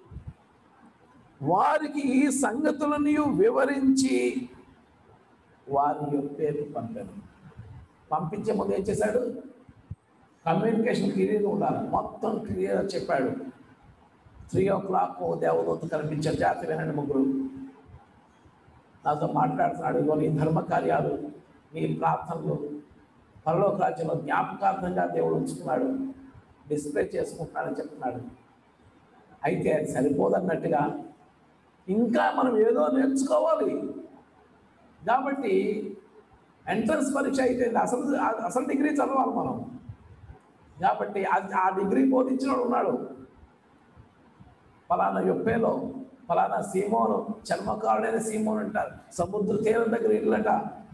వారికి ఈ సంగతులని వివరించి వారి యొక్క పేరు పంపాను పంపించే ముందు ఏం చేశాడు కమ్యూనికేషన్ క్లియర్గా ఉండాలి మొత్తం క్లియర్గా చెప్పాడు త్రీ ఓ క్లాక్ దేవదూత కనిపించారు జాతి వినండి ముగ్గురు నాతో మాట్లాడుతున్నాడు ఇగో నీ ధర్మ కార్యాలు నీ ప్రార్థనలు పరలోక రాజ్యంలో జ్ఞాపకార్థంగా దేవుడు ఉంచుకున్నాడు డిస్ప్లే చేసుకుంటున్నాడని చెప్తున్నాడు అయితే అది సరిపోదన్నట్టుగా ఇంకా మనం ఏదో నేర్చుకోవాలి కాబట్టి ఎంట్రన్స్ పరీక్ష అయితే అసలు అసలు డిగ్రీ చదవాలి మనం కాబట్టి అది- ఆ డిగ్రీ బోధించినోడు ఉన్నాడు ఫలానా యొప్పేలో ఫలానా సీమోను చర్మకారుడైన సీమోను అంటారు సముద్ర తీరం దగ్గర ఇల్లట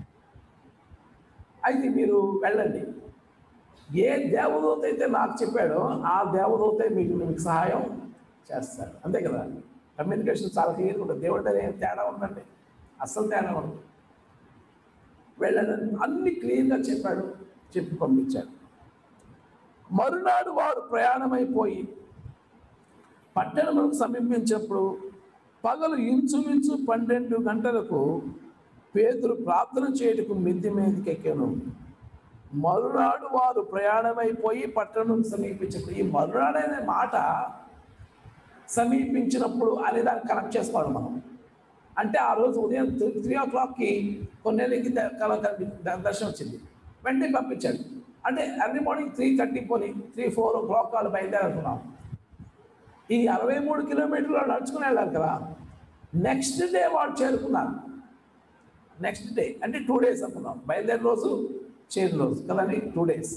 అయితే మీరు వెళ్ళండి ఏ దేవదూత అయితే నాకు చెప్పాడో ఆ దేవదూత మీకు మీకు సహాయం చేస్తాడు అంతే కదా కమ్యూనికేషన్ చాలా క్లియర్గా ఉంటుంది దేవుడి దగ్గర ఏం తేడా ఉందండి అస్సలు తేడా ఉండదు వెళ్ళండి అన్ని క్లియర్గా చెప్పాడు చెప్పి పంపించాడు మరునాడు వారు ప్రయాణమైపోయి పట్టణములకు సమీపించినప్పుడు పగలు ఇంచుమించు పన్నెండు గంటలకు పేదలు ప్రార్థన చేయుటకు మిద్ది మీదకి ఎక్కాను మరునాడు వారు ప్రయాణమైపోయి పట్టణం సమీపించినప్పుడు ఈ మరునాడు అనే మాట సమీపించినప్పుడు అనే దాన్ని కనెక్ట్ చేసుకోవాలి మనం అంటే ఆ రోజు ఉదయం త్రీ త్రీ ఓ క్లాక్కి కొన్నేళ్ళకి ద- కల కనిపి- ద- దర్శనం వచ్చింది వెంటనే పంపించాడు అంటే ఎర్లీ మార్నింగ్ త్రీ థర్టీ పోని త్రీ ఫోర్ ఓ క్లాక్ వాళ్ళు బయలుదేరుతున్నాం ఈ అరవై మూడు కిలోమీటర్లు వాళ్ళు నడుచుకుని వెళ్ళాలి కదా నెక్స్ట్ డే వాళ్ళు చేరుకున్నారు నెక్స్ట్ డే అంటే టూ డేస్ అనుకున్నాం బయలుదేరి రోజు చేరు రోజు కదండి టూ డేస్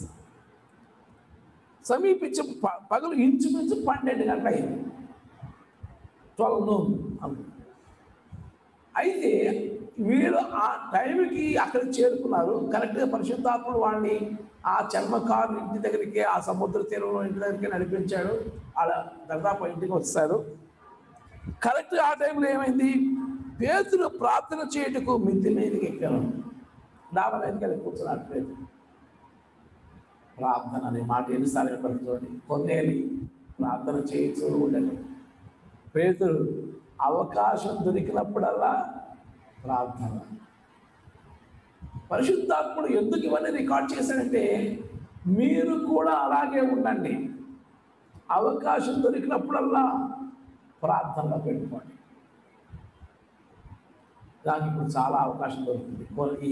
సమీపించి ప- పగలు ఇంచుమించు పన్నెండు గంటలు అయింది ట్వెల్వ్ నూన్ అనుకున్నాం అయితే వీళ్ళు ఆ టైంకి అక్కడికి చేరుకున్నారు కరెక్ట్గా పరిశుద్ధాత్ముడు వాడిని ఆ చర్మకారు ఇంటి దగ్గరికి ఆ సముద్ర తీరంలో ఇంటి దగ్గరికి నడిపించాడు వాళ్ళ దాదాపు ఇంటికి వస్తారు కరెక్ట్ ఆ టైంలో ఏమైంది పేతులు ప్రార్థన చేయటకు మిద్ది మీదకి ఎక్కాను డాబా మీదకి వెళ్ళి కూర్చున్నాడు పేతులు ప్రార్థన అనే మాట ఎన్నిసార్లు పడుతుంది కొన్నేళ్ళు ప్రార్థన చేయించు ఉండదు పేతులు అవకాశం దొరికినప్పుడల్లా ప్రార్థన పరిశుద్ధాత్ముడు ఎందుకు ఇవన్నీ రికార్డ్ చేశాడంటే మీరు కూడా అలాగే ఉండండి అవకాశం దొరికినప్పుడల్లా ప్రార్థనలో పెట్టుకోండి నాకు ఇప్పుడు చాలా అవకాశం దొరుకుతుంది కొ- ఈ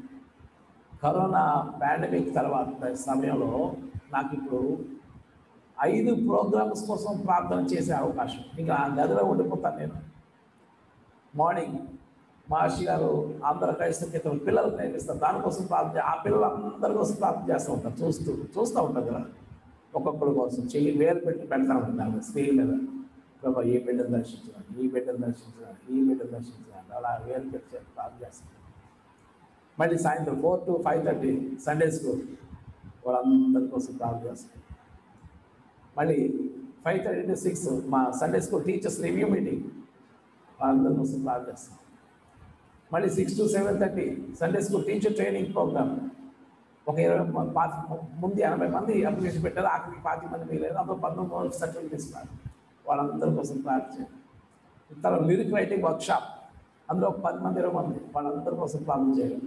కరోనా పాండమిక్ తర్వాత సమయంలో నాకు ఇప్పుడు ఐదు ప్రోగ్రామ్స్ కోసం ప్రార్థన చేసే అవకాశం ఇంకా ఆ గదిలో ఉండిపోతాను నేను మార్నింగ్ మహర్షి గారు ఆంధ్ర క్రైస్తవ క్రితం పిల్లలకు నేర్పిస్తారు దానికోసం ప్రార్థన ఆ పిల్లలందరి కోసం ప్రార్థన చేస్తూ ఉంటారు చూస్తూ చూస్తూ ఉంటారు కదా ఒక్కొక్కరి కోసం చెయ్యి వేలు పెట్టి పెడతా ఉంటారు స్క్రీన్ మీద ప్రభా ఈ బిడ్డను దర్శించడానికి ఈ బిడ్డను దర్శించడానికి ఈ బిడ్డను దర్శించడానికి అలా వేలు పెట్టి ప్రార్థన చేస్తారు మళ్ళీ సాయంత్రం four to five thirty Sunday school వాళ్ళందరి కోసం ప్రార్థన చేస్తారు మళ్ళీ ఫైవ్ థర్టీ టు సిక్స్ మా Sunday school teachers review meeting వాళ్ళందరి కోసం ప్రార్థన చేస్తాం మళ్ళీ six to seven thirty Sunday school teacher training program ఒక ఇరవై మ- పాతి ముందు ఎనభై మంది అప్లికేషన్ పెట్టారు ఆఖరికి పాతి మంది మిగిలేదు అందులో పంతొమ్మిది మంది సర్టిఫికేట్ ఇస్తున్నారు వాళ్ళందరి కోసం ప్రార్థన తర్వాత లిరిక్ రైటింగ్ వర్క్షాప్ అందులో ఒక పది మంది ఇరవై మంది వాళ్ళందరి కోసం ప్రార్థన చేయాలి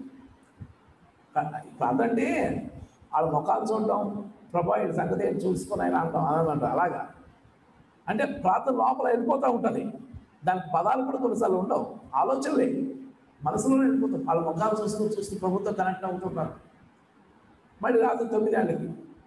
ప్రార్థన అంటే వాళ్ళ ముఖాలు చూడడం ప్రభా ఈ సంగతి ఏం చూసుకొని ఆయన అంటాం అని అంటారు అలాగా అంటే ప్రార్థన లోపల వెళ్ళిపోతూ ఉంటుంది దానికి పదాలు కూడా కొన్నిసార్లు ఉండవు ఆలోచనలే మనసులోనే వెళ్ళిపోతాం వాళ్ళ ముఖాలు చూస్తూ చూస్తూ ప్రభుత్వం కనెక్ట్ అవుతుంటారు మళ్ళీ రాత్రి తొమ్మిది గంటలకి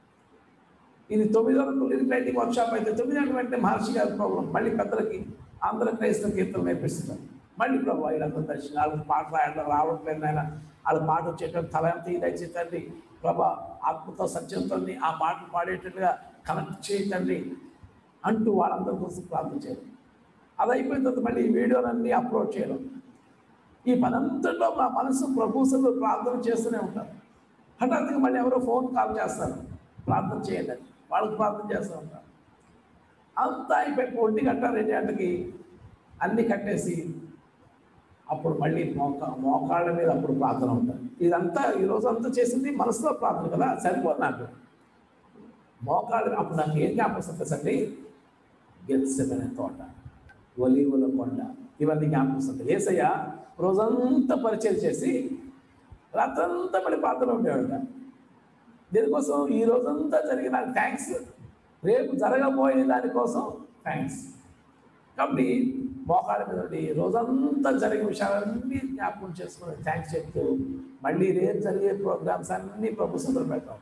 ఇది తొమ్మిది వరకు లిరిక్ రైటింగ్ వర్క్షాప్ అయితే తొమ్మిది గంటల వెంటనే మహర్షి గారి ప్రోగ్రాం మళ్ళీ పెద్దలకి ఆంధ్ర క్రైస్తవ కీర్తనలు నేర్పిస్తున్నారు మళ్ళీ ప్రభు వీళ్ళందరూ దర్శనం వాళ్ళకి పాట రాయడం రావట్లేదు ఆయన వాళ్ళ పాట వచ్చేటప్పుడు తల ఎంత ఇదైతే తండ్రి ప్రభా ఆత్మతో సత్యంతో ఆ పాటలు పాడేటట్టుగా కనెక్ట్ చేయతండి అంటూ వాళ్ళందరి కోసం ప్రార్థన చేయడం అది అయిపోయిన తర్వాత మళ్ళీ ఈ వీడియోలన్నీ అప్లోడ్ చేయడం ఈ పనంతట్లో నా మనసు ప్రభుత్వంలో ప్రార్థన చేస్తూనే ఉంటారు హఠాత్తుగా మళ్ళీ ఎవరో ఫోన్ కాల్ చేస్తారు ప్రార్థన చేయండి అని. వాళ్ళకి ప్రార్థన చేస్తూ ఉంటారు అంతా అయిపోయి ఒంటి గంట రెండు గంటకి అన్ని కట్టేసి అప్పుడు మళ్ళీ మోకా మోకాళ్ళ మీద అప్పుడు ప్రార్థన ఉంటుంది ఇదంతా ఈ రోజు అంతా చేసింది మనసులో ప్రార్థన కదా సరిపోదు నాకు మోకాళ్ళు అప్పుడు నాకు ఏం జ్ఞాపకం అండి గెలిసేదనే తోట ఒలివుల కొండ ఇవన్నీ జ్ఞాపకం ఏసయ్య రోజంతా పరిచయం చేసి రాత్రంతా మళ్ళీ ప్రార్థన ఉండేవాడు దీనికోసం ఈ రోజంతా జరిగిన థ్యాంక్స్ రేపు జరగబోయే దానికోసం థ్యాంక్స్ కాబట్టి మోకాళ్ళ మీద ఉండి రోజంతా జరిగే విషయాలన్నీ జ్ఞాపకం చేసుకుని థ్యాంక్స్ చెప్తూ మళ్ళీ రేపు జరిగే ప్రోగ్రామ్స్ అన్నీ ప్రభు సందర్భం పెడతాం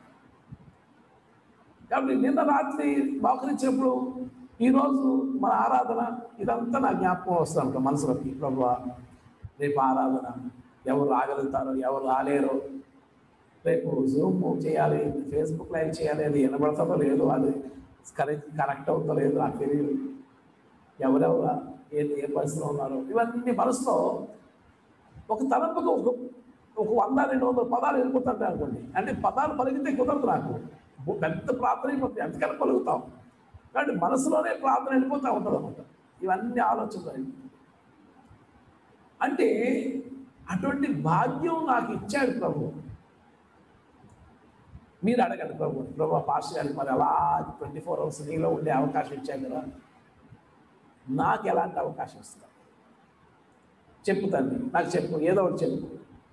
కాబట్టి నిన్న రాత్రి మోకరించినప్పుడు ఈరోజు మన ఆరాధన ఇదంతా నా జ్ఞాపకం వస్తూ ఉంటాం మనసులోకి ప్రభు రేపు ఆరాధన ఎవరు రాగలుగుతారో ఎవరు రాలేరో రేపు జూమ్ చేయాలి ఫేస్బుక్ లైవ్ చేయాలి అది వినబడుతుందో లేదో అది కరెక్ట్ కనెక్ట్ అవుతుందో లేదో నాకు తెలియదు ఎవరెవరు ఏ ఏ పరిస్థితిలో ఉన్నారో ఇవన్నీ మనసులో ఒక తలంపుకు ఒక ఒక వంద రెండు వందల పదాలు వెళ్ళిపోతుంటాయి అనుకోండి అంటే పదాలు పలికితే కుదరదు నాకు పెద్ద ప్రార్థన అయిపోతుంది అందుకని పలుకుతాం కాబట్టి మనసులోనే ప్రార్థన వెళ్ళిపోతూ ఉంటుంది అనమాట ఇవన్నీ ఆలోచనలు అంటే అటువంటి భాగ్యం నాకు ఇచ్చాడు ప్రభు మీరు అడగండి ప్రభు ప్రభు పాస్టర్ గారికి మరి అలా ట్వంటీ ఫోర్ అవర్స్ నీలో ఉండే అవకాశం ఇచ్చాను కదా నాకు ఎలాంటి అవకాశం ఇస్తారు చెప్పు తండ్రి నాకు చెప్పు ఏదో ఒకటి చెప్పు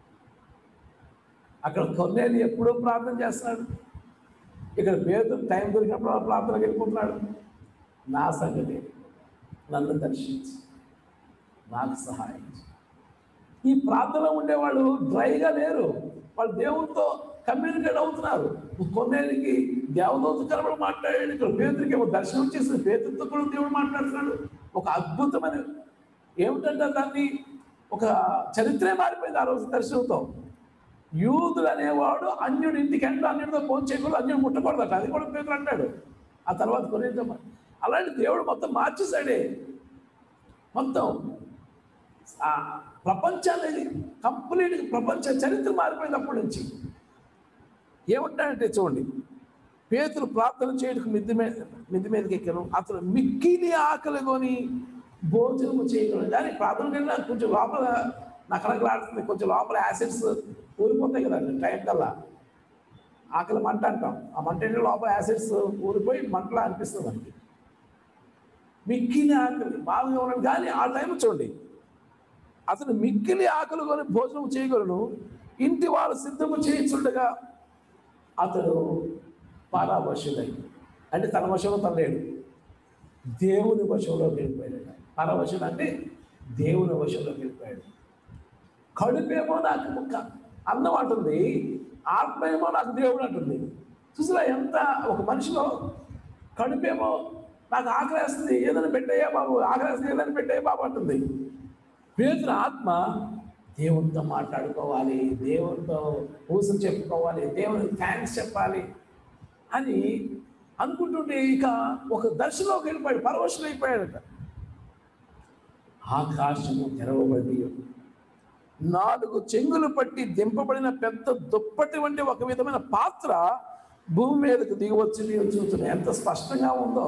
అక్కడ కొన్నేళ్ళు ఎప్పుడూ ప్రార్థన చేస్తున్నాడు ఇక్కడ పేరు టైం దొరికినప్పుడు ఆ ప్రార్థనకి వెళ్ళిపోతున్నాడు నా సంగతి నన్ను దర్శించి నాకు సహాయం చేయి. ఈ ప్రార్థనలో ఉండేవాళ్ళు డ్రైగా లేరు వాళ్ళు దేవునితో కమ్యూనికేట్ అవుతున్నారు కొన్నేళ్ళకి దేవదూత కనబడి మాట్లాడాడు ఇక్కడ పేదరికి ఏమో దర్శనం చేసిన పేదతో కూడా దేవుడు మాట్లాడుతున్నాడు ఒక అద్భుతమైన ఏమిటంటే దాన్ని ఒక చరిత్రే మారిపోయింది ఆ రోజు దర్శనంతో యూదులు అనేవాడు అన్యుడి ఇంటికి అంటే అన్యుడితో ఫోన్ చేయకూడదు అన్యుడు ముట్టకూడదట అది కూడా పేదలు అంటాడు ఆ తర్వాత కొన్ని అలాంటి దేవుడు మొత్తం మార్చేశాడే మొత్తం ఆ ప్రపంచాన్ని కంప్లీట్గా ప్రపంచ చరిత్ర మారిపోయినప్పటి నుంచి ఏమంటాడంటే చూడండి పేతులు ప్రార్థన చేయడానికి మిద్ది మీద మిద్ది మీదకి ఎక్కాను అతను మిక్కిలి ఆకలి కొని భోజనము చేయగలడు కానీ ప్రార్థన కన్నా కొంచెం లోపల నకనకలాడుతుంది కొంచెం లోపల యాసిడ్స్ ఊరిపోతాయి కదండి టైం కల్లా ఆకలి మంట అంటాం ఆ మంట ఏంటంటే లోపల యాసిడ్స్ ఊరిపోయి మంటలా అనిపిస్తుంది మనకి మిక్కిలి ఆకలి బాగా ఉన్నాడు కానీ ఆ టైం చూడండి అతను మిక్కిలి ఆకలి కొని భోజనం చేయగలను ఇంటి వారు సిద్ధము చేయించుండగా అతడు పారావశుడై అంటే తన వశంలో తన లేడు దేవుని వశంలో వెళ్ళిపోయాడు పరవశుడు అంటే దేవుని వశంలో వెళ్ళిపోయాడు కడుపేమో నాకు ముక్క అన్నం అంటుంది ఆత్మ ఏమో నాకు దేవుడు అంటుంది చూసినా ఎంత ఒక మనిషిలో కడుపేమో నాకు ఆకలేస్తుంది ఏదైనా పెట్టయ్యా బాబు ఆకలేస్తుంది ఏదైనా పెట్టయ్యా బాబు అంటుంది పేదల ఆత్మ దేవునితో మాట్లాడుకోవాలి దేవునితో ఊసం చెప్పుకోవాలి దేవునికి థ్యాంక్స్ చెప్పాలి అని అనుకుంటుంటే ఇక ఒక దర్శనంలోకి వెళ్ళిపోయాడు పరవశులు అయిపోయాడట ఆకాశము తెరవబడి నాలుగు చెంగులు పట్టి దింపబడిన పెద్ద దుప్పటి వంటి ఒక విధమైన పాత్ర భూమి మీదకు దిగవచ్చింది చూస్తున్నాయి ఎంత స్పష్టంగా ఉందో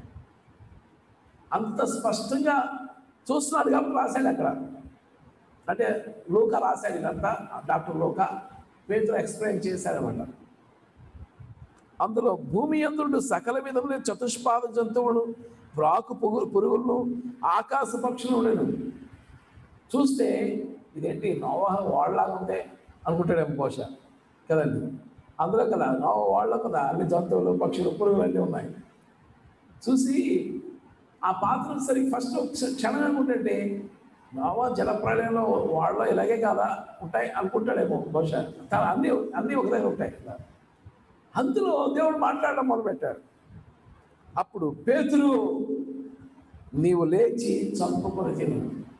అంత స్పష్టంగా చూస్తున్నాడు కాబట్టి రాశాడు అక్కడ అంటే లోక రాశాడు ఇదంతా డాక్టర్ లోక పేతులు ఎక్స్ప్లెయిన్ చేశాడనమాట అందులో భూమి ఎందుండు సకల విధములే చతుష్పాద జంతువులు బ్రాకు పుగు పురుగులను ఆకాశ పక్షులు ఉండేను చూస్తే ఇదేంటి నోవహ వాళ్ళలాగా ఉందే అనుకుంటాడేమో బహుశా కదండి అందులో కదా నోవ వాళ్ళ కదా అన్ని జంతువులు పక్షులు పురుగులు అన్నీ ఉన్నాయి చూసి ఆ పాత్ర సరి ఫస్ట్ క్షణం అనుకుంటే నోవా జలప్రళయంలో వాళ్ళ ఇలాగే కదా ఉంటాయి అనుకుంటాడేమో బహుశా కానీ అన్నీ అన్నీ ఒక దగ్గర ఉంటాయి కదా అందులో దేవుడు మాట్లాడడం మొదలుపెట్టాడు అప్పుడు పేతురు నీవు లేచి చంపుకొని తిను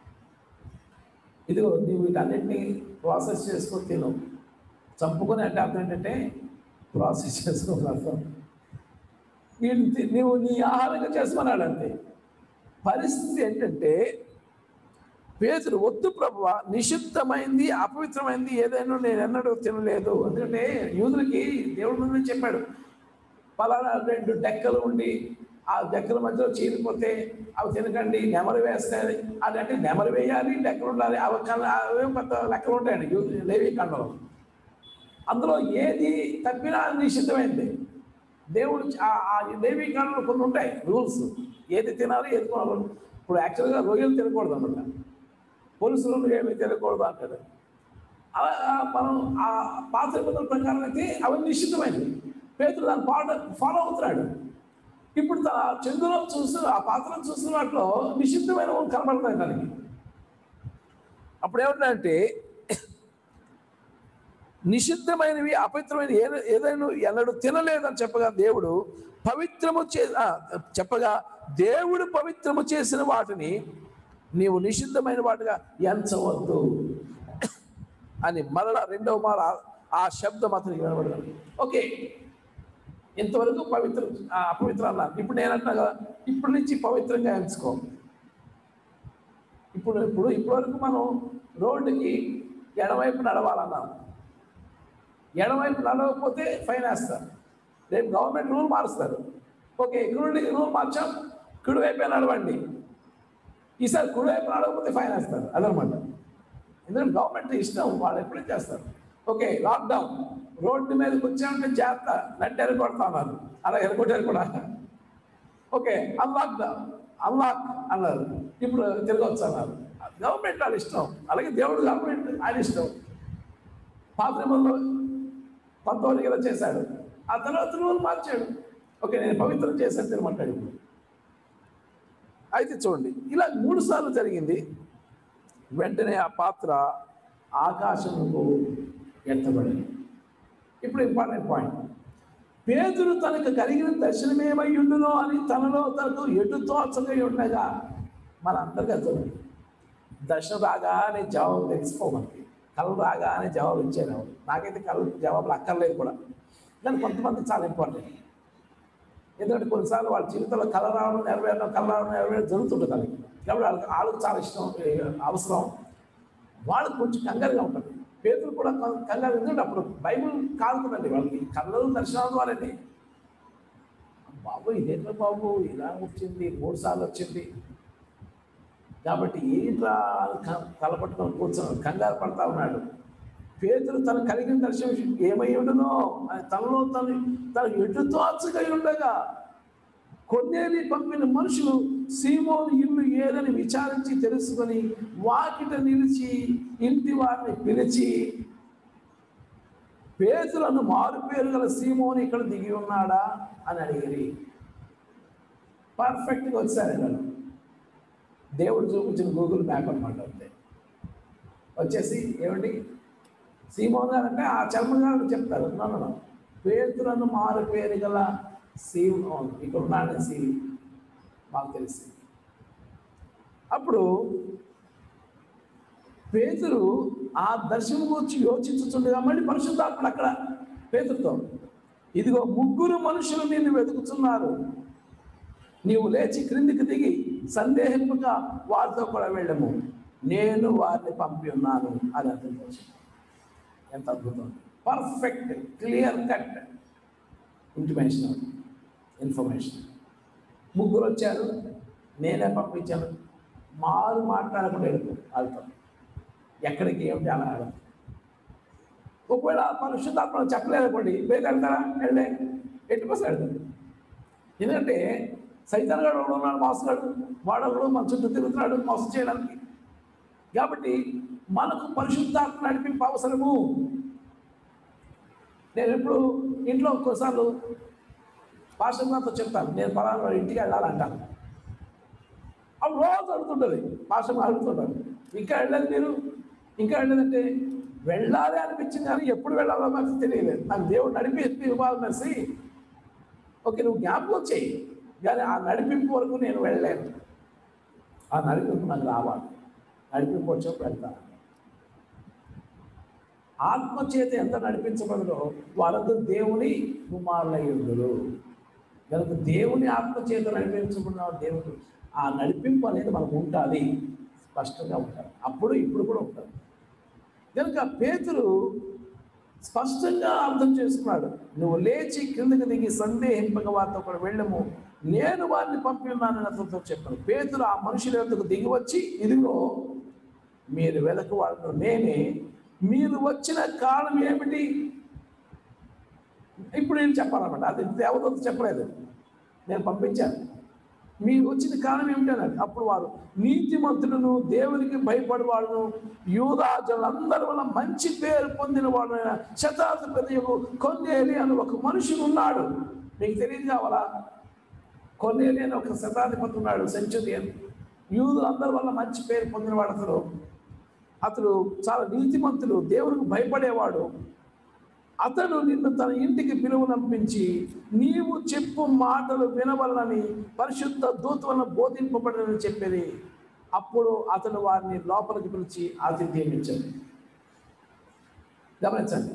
ఇదిగో నీవు వీటన్నిటిని ప్రాసెస్ చేసుకొని తిను చంపుకొని అంటే అర్థం ఏంటంటే ప్రాసెస్ చేసుకోవాలి అర్థం వీడు తి- నీవు నీ ఆహారంగా చేసుకున్నాడు అంతే పరిస్థితి ఏంటంటే పేతురు వద్దు ప్రభువ నిషిద్ధమైంది అపవిత్రమైంది ఏదైనా నేను ఎన్నడూ తినలేదు ఎందుకంటే యూదులకి దేవుడి ముందు చెప్పాడు పలానా రెండు డెక్కలు ఉండి ఆ డెక్కల మధ్యలో చీరిపోతే అవి తినకండి నెమరు వేస్తాయి అదంటే నెమరు వేయాలి డెక్కలు ఉండాలి అవి కన్నా అవేం పెద్ద లెక్కలు ఉంటాయండి యూ లేవి కండలో అందులో ఏది తప్పినా అది నిషిద్ధమైంది దేవుడు ఆ- ఆ లేవి కాండలో కొన్ని ఉంటాయి రూల్స్ ఏది తినాలి ఏది కొనాలి ఇప్పుడు యాక్చువల్గా రొయ్యలు తినకూడదు అనమాట పోలీసులు ఏమి తినకూడదు అంటాడు అలా ఆ మనం ఆ పాత నిబంధనల ప్రకారం అయితే అవి నిశ్చితమైనవి పేతులు దాన్ని ఫాలో ఫాలో అవుతున్నాడు ఇప్పుడు తన చంద్రులో చూస్తూ ఆ పాత్రను చూస్తున్న వాటిలో నిషిద్ధమైన కనబడతాయి దానికి అప్పుడు ఏమంటే నిషిద్ధమైనవి అపవిత్రమైన ఏ- ఏదైనా ఎన్నడూ తినలేదని చెప్పగా దేవుడు పవిత్రము చే ఆ, చెప్పగా దేవుడు పవిత్రము చేసిన వాటిని నీవు నిషిద్ధమైన వాటిగా ఎంచవద్దు అని మరలా రెండవ మార ఆ శబ్దం అతనికి వినబడదు ఓకే ఇంతవరకు పవిత్ర ఆ, అపవిత్ర అన్నారు ఇప్పుడు నేను అంటున్నా కదా ఇప్పటి నుంచి పవిత్రంగా ఎంచుకో ఇప్పుడు ఇప్పుడు ఇప్పటివరకు మనం రోడ్డుకి ఎడవైపు నడవాలన్నాం ఎడవైపు నడవకపోతే ఫైన్ వేస్తారు రేపు గవర్నమెంట్ రూల్ మారుస్తారు ఓకే ఇక్కడ నుండి రూల్ మార్చాం కుడివైపే నడవండి ఈసారి కుడివైపు నడవకపోతే ఫైన్ వేస్తారు అదనమాట ఎందుకంటే గవర్నమెంట్ ఇష్టం వాళ్ళు ఎప్పుడూ చేస్తారు ఓకే లాక్డౌన్ రోడ్డు మీదకి వచ్చామంటే జాగ్రత్త నట్టు ఎరగొడతా ఉన్నారు అలా ఎరగొట్టారు కూడా ఓకే అన్లాక్ అన్లాక్ అన్నారు ఇప్పుడు తిరగవచ్చు అన్నారు గవర్నమెంట్ వాళ్ళ ఇష్టం అలాగే దేవుడు గవర్నమెంట్ ఆయన ఇష్టం పాత నిబంధనలో పంతొమ్మిది ఇలా చేశాడు ఆ తర్వాత రూల్ మార్చాడు ఓకే నేను పవిత్రం చేశాను తినమంటాడు ఇప్పుడు అయితే చూడండి ఇలా మూడు సార్లు జరిగింది వెంటనే ఆ పాత్ర ఆకాశముకు ఎత్తబడింది ఇప్పుడు ఇంపార్టెంట్ పాయింట్ పేదలు తనకు కలిగిన దర్శనమేమై ఉండునో అని తనలో తనకు ఎటు తోచగా ఉండగా మన అందరికీ అర్థం దర్శనం రాగానే జవాబు తెలిసిపోమంది కళ్ళు రాగానే జవాబు ఇచ్చాను నాకైతే కళ్ళు జవాబులు అక్కర్లేదు కూడా కానీ కొంతమంది చాలా ఇంపార్టెంట్ ఎందుకంటే కొన్నిసార్లు వాళ్ళ జీవితంలో కళ రావడం నెరవేరడం కళ రావడం నెరవేరడం జరుగుతుంటుంది వాళ్ళకి కాబట్టి వాళ్ళకి వాళ్ళకి చాలా ఇష్టం ఏ, అవసరం వాళ్ళకి కొంచెం కంగారుగా ఉంటుంది పేదలు కూడా కం- కంగారు ఎందుకంటే అప్పుడు బైబిల్ కాదుతుందండి వాళ్ళకి కళ్ళలు దర్శనాల ద్వారండి బాబు ఇదేంట్రా బాబు ఇలా వచ్చింది మూడు సార్లు వచ్చింది కాబట్టి ఏంట్రా అని క- తలపట్టుకొని కూర్చొని కంగారు పడతా ఉన్నాడు పేదలు తను కలిగిన దర్శనం ఏమై ఉండునో అని తనలో తను తను ఎటు తోచగా ఉండగా కొన్నేలి పంపిన మనుషులు సీమోని ఇల్లు ఏదని విచారించి తెలుసుకొని వాకిట నిలిచి ఇంటి వారిని పిలిచి పేతులను మారు పేరు గల సీమోని ఇక్కడ దిగి ఉన్నాడా అని అడిగిరి పర్ఫెక్ట్గా వచ్చారు వాళ్ళు దేవుడు చూపించిన గూగుల్ మ్యాప్ అనమాట అంతే వచ్చేసి ఏమండి సీమోన్ గారు అంటే ఆ చర్మ గారు చెప్తారు నన్ను పేతులను మారు పేరు గల సీమోన్ ఇక్కడ ఉన్నాడనేసి మాకు తెలిసి అప్పుడు పేతురు ఆ దర్శనం గురించి యోచించుతుండగా మళ్ళీ పరిశుద్ధాత్ముడు అక్కడ పేతురుతో ఇదిగో ముగ్గురు మనుషులు నిన్ను వెతుకుతున్నారు నీవు లేచి క్రిందికి దిగి సందేహింపగా వారితో కూడా వెళ్ళము నేను వారిని పంపి ఉన్నాను అని అర్థం చేశాను ఎంత అద్భుతం perfect clear cut intimation information ముగ్గురు వచ్చారు నేనే పంపించాను మారు మాట్లాడకుండా వెళ్ళిపో వాళ్ళతో ఎక్కడికి ఏమిటి అలా అడగదు. ఒకవేళ పరిశుద్ధాత్మ చెప్పలేదనుకోండి వేరే వెళ్తారా వెళ్ళే ఎట్టి బస్సు వెళ్తారు ఎందుకంటే సైతాన్ గారు ఒకడు ఉన్నాడు మోసగాడు వాడు ఒకడు మన చుట్టూ తిరుగుతున్నాడు మోసం చేయడానికి కాబట్టి మనకు పరిశుద్ధాత్మ నడిపింపు అవసరము నేను ఎప్పుడు ఇంట్లో ఒక్కోసార్లు పాస్టర్ గారితో చెప్తాను నేను పలానా వాడి ఇంటికి వెళ్ళాలంటాను అప్పుడు రోజు అడుగుతుంటుంది పాస్టర్ గారు అడుగుతుంటారు ఇంకా వెళ్ళలేదు మీరు ఇంకా వెళ్ళలేదంటే వెళ్ళాలి అనిపించింది కానీ ఎప్పుడు వెళ్ళాలో నాకు తెలియలేదు నాకు దేవుడు నడిపి ఇవ్వాలి మెసి ఓకే నువ్వు జ్ఞాపకం చేయి కానీ ఆ నడిపింపు వరకు నేను వెళ్ళలేను ఆ నడిపింపు నాకు రావాలి నడిపింపు వచ్చేప్పుడు వెళ్తాను ఆత్మచేత ఎంత నడిపించబడదో వారందరూ దేవుని కుమారులయ్యుందురు కనుక దేవుని ఆత్మచేత నడిపించబడిన దేవుడు ఆ నడిపింపు అనేది మనకు ఉంటుంది స్పష్టంగా ఉంటుంది అప్పుడు ఇప్పుడు కూడా ఉంటుంది కనుక పేతురు స్పష్టంగా అర్థం చేసుకున్నాడు నువ్వు లేచి కిందకి దిగి సందేహింపక వారితో కూడా వెళ్ళము నేను వారిని పంపి ఉన్నానని అతనితో చెప్పాను పేతురు ఆ మనుషుల యొద్దకు దిగి వచ్చి ఇదిగో మీరు వెదకు వాళ్ళను నేనే మీరు వచ్చిన కారణం ఏమిటి ఇప్పుడు నేను చెప్పాలన్నమాట అది దేవదత్త చెప్పలేదు నేను పంపించాను మీరు వచ్చిన కారణం ఏమిటన్నారు అప్పుడు వారు నీతిమంతులను దేవునికి భయపడి వాళ్ళను యూదా జనులందరి వల్ల మంచి పేరు పొందిన వాడైన శతాధిపతి కొన్నేలి అని ఒక మనుషుడు ఉన్నాడు మీకు తెలియదు కావాలా కొన్నేలి అని ఒక శతాధిపతి ఉన్నాడు సెంచురియన్ యూదులు అందరి వల్ల మంచి పేరు పొందినవాడు అతను అతడు చాలా నీతిమంతుడు దేవునికి భయపడేవాడు అతడు నిన్ను తన ఇంటికి పిలువనంపించి నీవు చెప్పు మాటలు వినవలనని పరిశుద్ధ దూత వలన బోధింపబడనని చెప్పేది అప్పుడు అతడు వారిని లోపలికి పిలిచి ఆతిథ్యం ఇచ్చాడు గమనించండి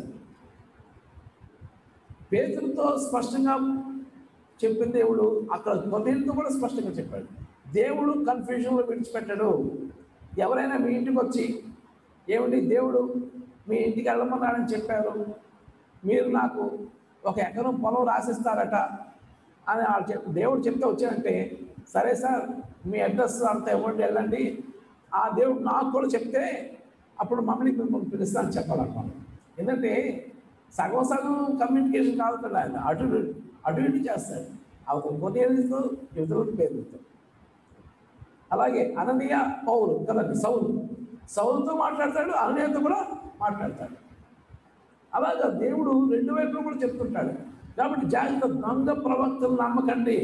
పేతులతో స్పష్టంగా చెప్పిన దేవుడు అక్కడ కొన్నింటితో కూడా స్పష్టంగా చెప్పాడు దేవుడు కన్ఫ్యూజన్లో విడిచిపెట్టాడు ఎవరైనా మీ ఇంటికి వచ్చి ఏమిటి దేవుడు మీ ఇంటికి వెళ్ళమన్నాడని చెప్పారు మీరు నాకు ఒక ఎకరం పొలం రాసిస్తారట అని వాళ్ళు చెప్ దేవుడు చెప్తే వచ్చానంటే సరే సార్ మీ అడ్రస్ అంతా ఇవ్వండి వెళ్ళండి ఆ దేవుడు నాకు కూడా చెప్తే అప్పుడు మమ్మల్ని మిమ్మల్ని పిలుస్తాను చెప్పాలన్నమాట ఎందుకంటే సగం సగం కమ్యూనికేషన్ కాదు కదా ఆయన అటు అటు ఇటు చేస్తాడు అవతల కొన్ని ఏదో యువతలకు పేరుతో అలాగే అననీయ పౌరు కదండి సౌలు సౌలుతో మాట్లాడతాడు అననీయతో కూడా మాట్లాడతాడు అలాగా దేవుడు రెండు వైపులు కూడా చెప్తుంటాడు కాబట్టి జాగ్రత్త దొంగ ప్రవక్తలు నమ్మకండి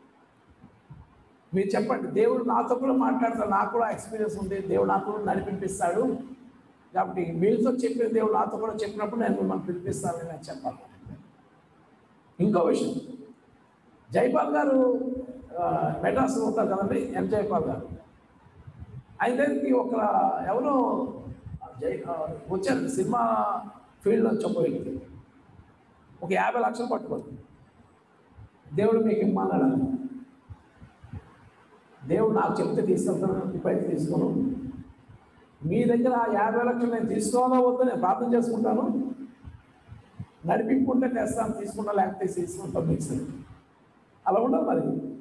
మీరు చెప్పండి దేవుడు నాతో కూడా మాట్లాడతాడు నాకు కూడా ఎక్స్పీరియన్స్ ఉంది దేవుడు నాకు కూడా నడిపిస్తాడు కాబట్టి మీతో చెప్పిన దేవుడు నాతో కూడా చెప్పినప్పుడు నేను మిమ్మల్ని పిలిపిస్తానని నేను చెప్పాలి ఇంకో విషయం జైపాల్ గారు ఆ, మెడ్రాస్లో ఉంటారు కదండి ఎం జైపాల్ గారు ఆయన దగ్గరికి ఒక ఎవరో జై ఆ, వచ్చారు సినిమా ఫీల్డ్లో చెప్ప వ్యక్తి ఒక యాభై లక్షలు పట్టుకోండి దేవుడు మీకు ఇమ్మన్నాడు దేవుడు నాకు చెప్తే తీసుకెళ్తాను ఇప్పుడైతే తీసుకోను మీ దగ్గర ఆ యాభై లక్షలు నేను తీసుకోవాలో వద్దో నేను ప్రార్థన చేసుకుంటాను నడిపించుకుంటే తెస్తాను తీసుకుంటా లేకపోతే తీసుకుని పంపించాను అలా ఉండదు మరి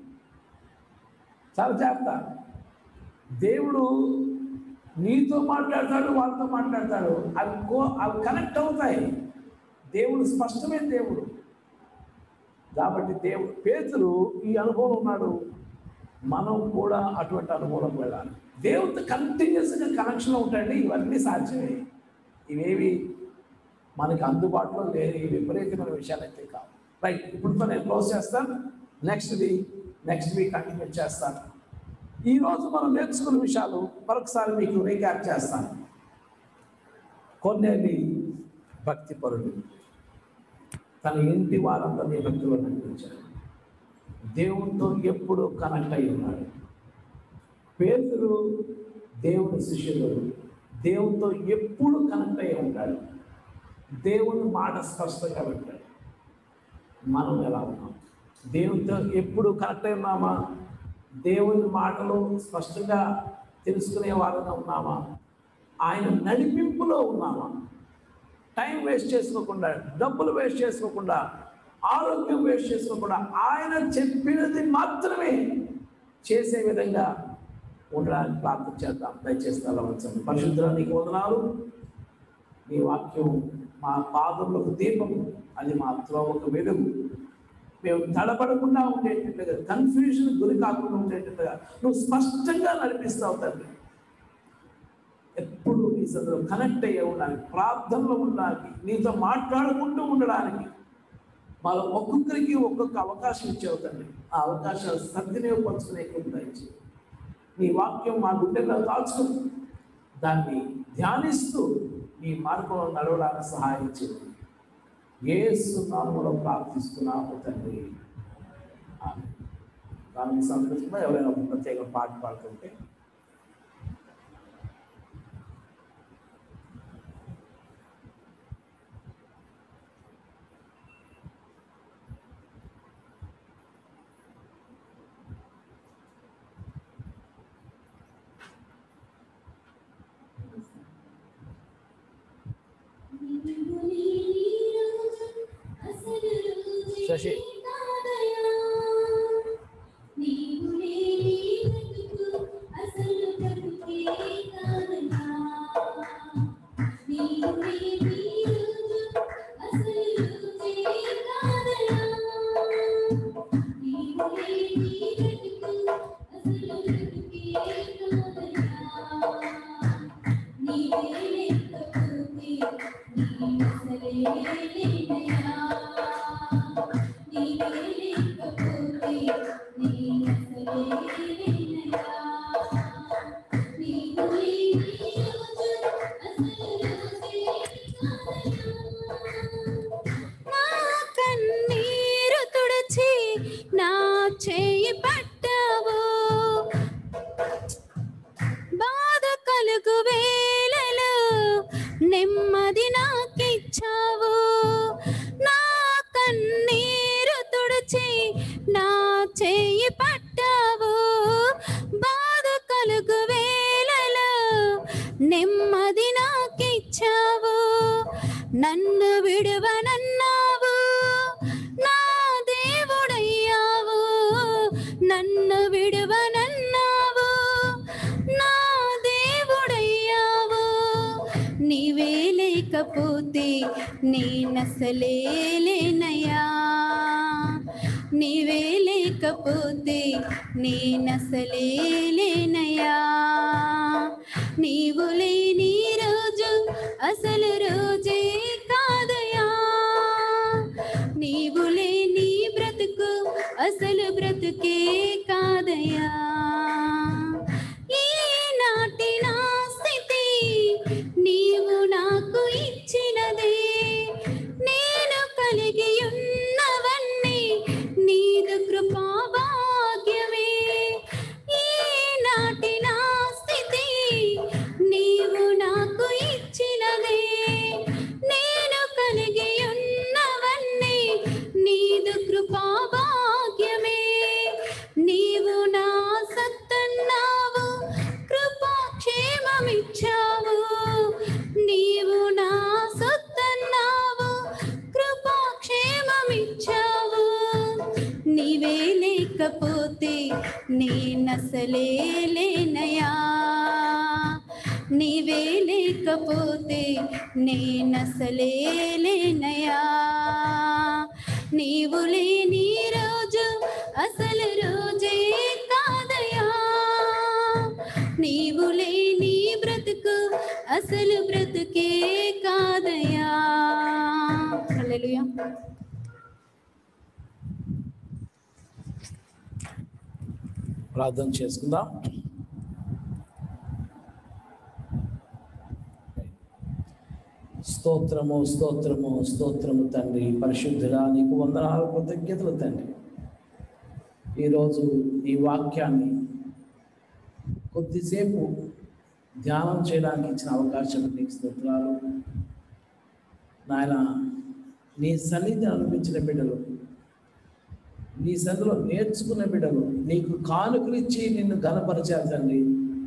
చాలా జాగ్రత్త దేవుడు నీతో మాట్లాడతాడు వాళ్ళతో మాట్లాడతాడు అవి కో అవి కనెక్ట్ అవుతాయి దేవుడు స్పష్టమైన దేవుడు కాబట్టి దేవుడు పేతులు ఈ అనుభవం ఉన్నాడు మనం కూడా అటువంటి అనుభవం వెళ్ళాలి దేవుడితో కంటిన్యూస్గా కనెక్షన్ ఉంటాయండి ఇవన్నీ సాధ్యమే ఇవేవి మనకి అందుబాటులో లేని విపరీతమైన విషయాలు అయితే కావు రైట్ ఇప్పుడు నేను క్లోజ్ చేస్తాను నెక్స్ట్ది నెక్స్ట్ వీక్ కంటిన్యూ చేస్తాను ఈరోజు మనం నేర్చుకున్న విషయాలు మరొకసారి మీకు రీక్యాప్ చేస్తాను కొన్నేళ్ళి భక్తి పరుడు తన ఇంటి వారందరినీ భక్తిలో నడిపించాడు దేవునితో ఎప్పుడు కనెక్ట్ అయి ఉన్నాడు పేదలు దేవుని శిష్యులు దేవునితో ఎప్పుడు కనెక్ట్ అయి ఉంటాడు దేవుని మాట స్పష్టంగా పెట్టాడు మనం ఎలా ఉన్నాం దేవునితో ఎప్పుడు కనెక్ట్ అయి ఉన్నామా దేవుని మాటలు స్పష్టంగా తెలుసుకునే వాళ్ళగా ఉన్నామా ఆయన నడిపింపులో ఉన్నామా టైం వేస్ట్ చేసుకోకుండా డబ్బులు వేస్ట్ చేసుకోకుండా ఆరోగ్యం వేస్ట్ చేసుకోకుండా ఆయన చెప్పినది మాత్రమే చేసే విధంగా ఉండడానికి ప్రార్థన చేద్దాం దయచేసి అలా ఉంచండి పరిశుద్ధ నీకు వదనాలు నీ వాక్యం మా పాదములకు దీపం అది మా త్రోవకు వెలుగు మేము తడబడకుండా ఉండేటట్టుగా కన్ఫ్యూజన్ గురి కాకుండా ఉండేటట్టుగా నువ్వు స్పష్టంగా నడిపిస్తావు తండ్రి ఎప్పుడు నీ సదరు కనెక్ట్ అయ్యే ఉండడానికి ప్రార్థనలో ఉండడానికి నీతో మాట్లాడుకుంటూ ఉండడానికి మా ఒక్కొక్కరికి ఒక్కొక్క అవకాశం ఇచ్చావు తండ్రి ఆ అవకాశాలు సద్వినియోగపరుచుకునే దయచేయి నీ వాక్యం మా గుండెల్లో దాచుకుని దాన్ని ధ్యానిస్తూ నీ మార్గంలో నడవడానికి సహాయం చేయండి ఏసు నామములో ప్రార్థిస్తున్నాము తండ్రి ఆమేన్. దానికి సంతృప్తిగా ఎవరైనా ఒక ప్రత్యేక పాట పాడుతుంటే శశి
నా కన్నీరు తుడిచి నా చేయి పట్టావు బాధ కలుగు వేళలో నెమ్మది నాకిచ్చావు నా కన్నీరు తుడిచి నా చేయి పట్టావు బాధ కలుగు వేళలో నెమ్మది నాకిచ్చావు నన్ను విడువనన్నావు నా దేవుడయ్యావు నన్ను విడువనన్నావు నా దేవుడయ్యావు నీవే లేకపోతే నేనసలేనయ్యా నీవే లేకపోతే నేనసలేనయ్యా నీవు లేని రోజు అసలు రోజే కాదయా నీవు లేని బ్రతుకు అసలు బ్రతుకే కాదయా ఈనాటి నా స్థితి నీవు నాకు ఇచ్చినదే నేను కలిగి ఉన్నవన్నీ నీదు కృపా భాగ్యమే ఈనాటి నా స్థితి నీవు నాకు ఇచ్చినదే క్షేమమిచ్చావు నీవు నా సొత్తన్నావు కృపా క్షేమమిచ్చావు నీవే లేకపోతే నేనసలే లేనయా నీవే లేకపోతే నేనసలే లేనయా నీవు లేని రోజు అసలు రోజే కాదయా నీవు లేని బ్రతుకు అసలు బ్రతుకే కాదయా హల్లెలూయా
ప్రార్థన చేసుకుందాం స్తోత్రము స్తోత్రము స్తోత్రము తండ్రి పరిశుద్ధుడా నీకు వందనాలు కృతజ్ఞతలు తండ్రి ఈరోజు ఈ వాక్యాన్ని కొద్దిసేపు ధ్యానం చేయడానికి ఇచ్చిన అవకాశం నీకు స్తోత్రాలు నాయన నీ సన్నిధిని అనిపించిన బిడ్డలు నీ సందులో నేర్చుకున్న బిడ్డలు నీకు కానుకలు ఇచ్చి నిన్ను గనపరిచారు తండ్రి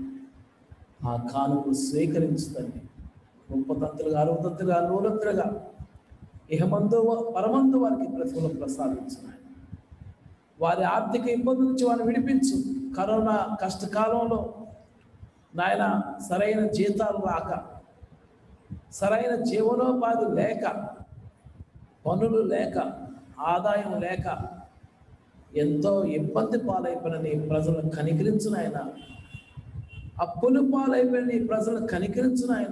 ఆ కానుకలు స్వీకరించుతండి ముప్పతంతులుగా అరవతంతులుగా నూరంతులుగా ఇహమందు పరమందు వారికి ప్రతిఫలం ప్రసాదించున్నాయి వారి ఆర్థిక ఇబ్బంది నుంచి వారిని విడిపించు కరోనా కష్టకాలంలో నాయన సరైన జీతాలు రాక సరైన జీవనోపాధి లేక పనులు లేక ఆదాయం లేక ఎంతో ఇబ్బంది పాలైపోయిన నీ ప్రజలను కనికరించిన ఆయన అప్పులు పాలైపోయిన నీ ప్రజలను కనికరించిన ఆయన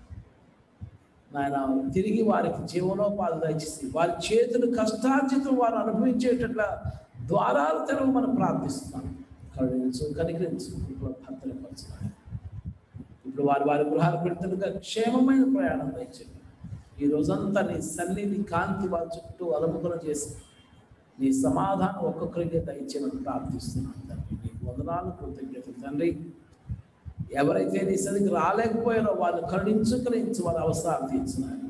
నాయన తిరిగి వారికి జీవనోపాధి దయచేసి వారి చేతులు కష్టార్జితం వారు అనుభవించేటట్ల ద్వారాలు తెరవ మనం ప్రార్థిస్తున్నాం కరుణించు కనికరించు ఇప్పుడు భద్రపరచున్నాయి ఇప్పుడు వారి వారి గృహాలు పెడుతుండగా క్షేమమైన ప్రయాణం దయచేయండి ఈ రోజంతా నీ సన్నిధి కాంతి వారి చుట్టూ అలుముకున చేసి నీ సమాధానం ఒక్కొక్కరికి దయచేయమని ప్రార్థిస్తున్నాను తండ్రి నీకు వందనాలు కృతజ్ఞతలు తండ్రి ఎవరైతే నీ సన్నిధికి రాలేకపోయారో వాళ్ళు కరుణించు కరుణించు వారి అవసరాలు తీర్చున్నారు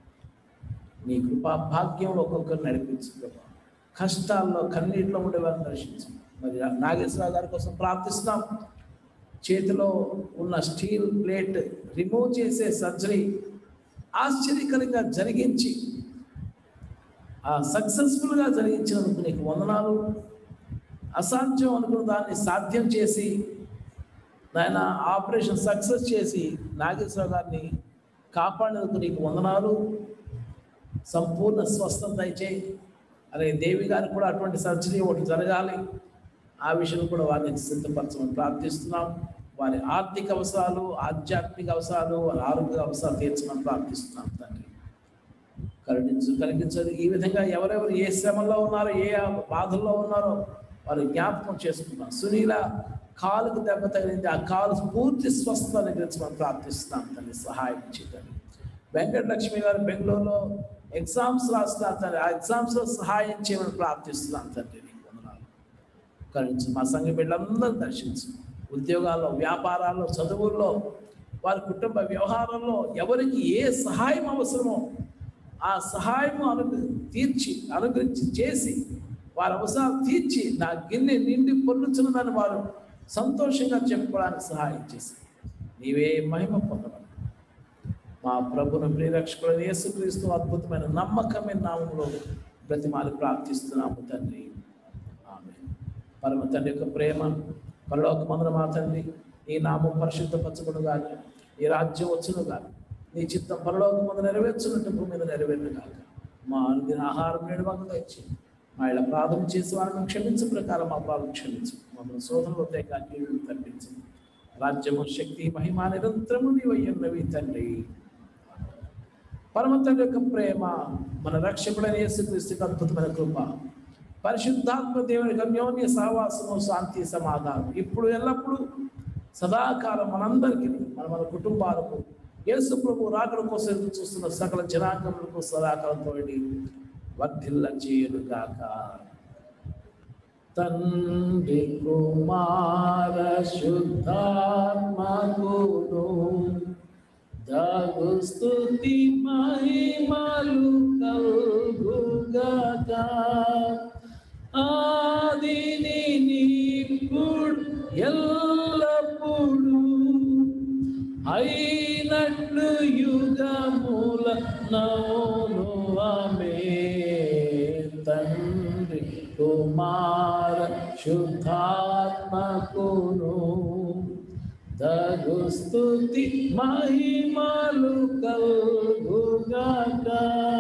నీ కృపా భాగ్యంలో ఒక్కొక్కరు నడిపించు ప్రభా కష్టాల్లో కన్నీటిలో ఉండే వారిని దర్శించు మరి నాగేశ్వరరావు గారి కోసం ప్రార్థిస్తున్నాం చేతిలో ఉన్న స్టీల్ ప్లేట్ రిమూవ్ చేసే సర్జరీ ఆశ్చర్యకరంగా జరిగించి ఆ సక్సెస్ఫుల్గా జరిగించినందుకు నీకు వందనాలు అసాధ్యం అనుకున్న దాన్ని సాధ్యం చేసి నాయన ఆపరేషన్ సక్సెస్ చేసి నాగేశ్వరరావు గారిని కాపాడినందుకు నీకు వందనాలు సంపూర్ణ స్వస్థత దయచేయి అదే దేవి గారికి కూడా అటువంటి సర్జరీ ఒకటి జరగాలి ఆ విషయం కూడా వారిని సిద్ధపరచమని ప్రార్థిస్తున్నాం వారి ఆర్థిక అవసరాలు ఆధ్యాత్మిక అవసరాలు వారి ఆరోగ్య అవసరాలు తీర్చమని ప్రార్థిస్తున్నాం తండ్రి కరుణించు కలిగించదు ఈ విధంగా ఎవరెవరు ఏ శ్రమలో ఉన్నారో ఏ బాధల్లో ఉన్నారో వారు జ్ఞాపకం చేసుకున్నాం సునీల కాలుకు దెబ్బ తగిలింది ఆ కాలు పూర్తి స్వస్థత అనుగ్రహించమని ప్రార్థిస్తున్నాం తండ్రి సహాయం చేయటండి వెంకటలక్ష్మి గారు బెంగళూరులో ఎగ్జామ్స్ రాస్తున్నారు తండ్రి ఆ ఎగ్జామ్స్లో సహాయం చేయమని ప్రార్థిస్తున్నాం తండ్రి నీకు వందనాలు కరుణించు మా సంఘ బిడ్డలందరూ దర్శించు ఉద్యోగాల్లో వ్యాపారాల్లో చదువుల్లో వారి కుటుంబ వ్యవహారంలో ఎవరికి ఏ సహాయం అవసరమో ఆ సహాయము అను తీర్చి అనుగ్రహించి చేసి వారి అవసరాలు తీర్చి నా గిన్నె నిండి పొల్లుచున్నదని వారు సంతోషంగా చెప్పుకోవడానికి సహాయం చేసి నీవే మహిమ పొందమని మా ప్రభును ప్రియరక్షకుడు యేసుక్రీస్తు అద్భుతమైన నమ్మకమైన నామంలో బ్రతిమాలి ప్రార్థిస్తున్నాము తండ్రి ఆమె పరమ తండ్రి యొక్క ప్రేమ పరలోకమందున మా తండ్రి ఈ నామం పరిశుద్ధపరచబడు కానీ ఈ రాజ్యం వచ్చును కానీ నీ చిత్తం పరలోకమందు నెరవేర్చున్నట్టు భూమి మీద నెరవేరును కాక మా అనుదిన ఆహారం నేడు మాకు తెచ్చి మా ఇలా ప్రార్థన చేసి వారిని క్షమించు ప్రకారం మా ప్రార్థన క్షమించు మమ్మల్ని శోధనలో తేక కీడును తప్పించు రాజ్యము శక్తి మహిమ నిరంతరము నీవయ్యున్నవి తండ్రి పరమ తండ్రి యొక్క ప్రేమ మన రక్షకుడైన యేసుక్రీస్తుకి అద్భుతమైన కృప పరిశుద్ధాత్మ దేవుని గమ్యోన్య సహవాసము శాంతి సమాధానం ఇప్పుడు ఎల్లప్పుడూ సదాకాలం మనందరికీ మన మన కుటుంబాలకు యేసు ప్రభు రాకడ కోసం ఎదురు చూస్తున్న సకల జనాంగములకు సదాకాలంతో వర్ధిల్ల చేయునుగాక తండ్రి కుమార శుద్ధాత్మకును దగు స్తుతి మహిమలు కలుగుగాక ఆదిని నీప్పుడు ఎల్లప్పుడు అయినట్లు యుగముల నోను ఆమె తండ్రి కుమార శుద్ధాత్మకును తగు స్తుతి మహిమలు కల్గుగాక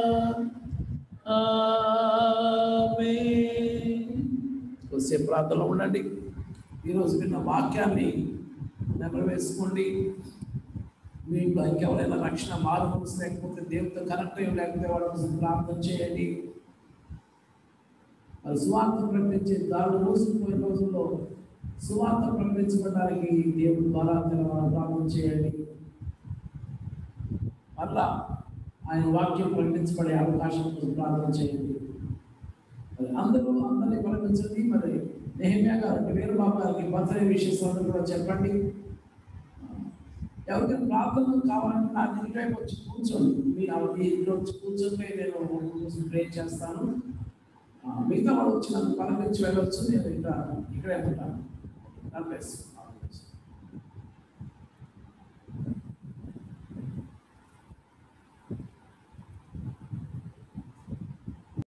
ఆమేన్. కొద్దిసేపు ప్రార్థనలో ఉండండి ఈరోజు విన్న వాక్యాన్ని నెరవేర్చుకోండి మీకు ఇంకెవరైనా రక్షణ మారు మనసు లేకపోతే దేవుడితో కనెక్ట్ అయ్యి లేకపోతే వాళ్ళ కోసం ప్రార్థన చేయండి మరి సువార్త ప్రకటించే దారుడు మోసుకుపోయే రోజుల్లో సువార్త ప్రకటించబడడానికి దేవుడు ద్వారా తెలవాలి ప్రార్థన చేయండి మళ్ళా ఆయన వాక్యం ప్రకటించబడే అవకాశం కోసం ప్రార్థన చేయండి మరి అందరూ అందరినీ ప్రకటించండి మరి నెహమ్యా గారికి వీరబాబు గారికి బర్త్డే విషయస్ అందరూ కూడా చెప్పండి ఎవరికైనా ప్రార్థన కావాలంటే నా దగ్గర వచ్చి కూర్చోండి మీరు ఆ- మీ ఇంట్లో వచ్చి కూర్చొని నేను ప్రే చేస్తాను ఆ, మిగతా వాళ్ళు వచ్చి నన్ను పలకరించి వెళ్ళొచ్చు నేను ఇక్కడ ఇక్కడే ఉంటాను God bless you.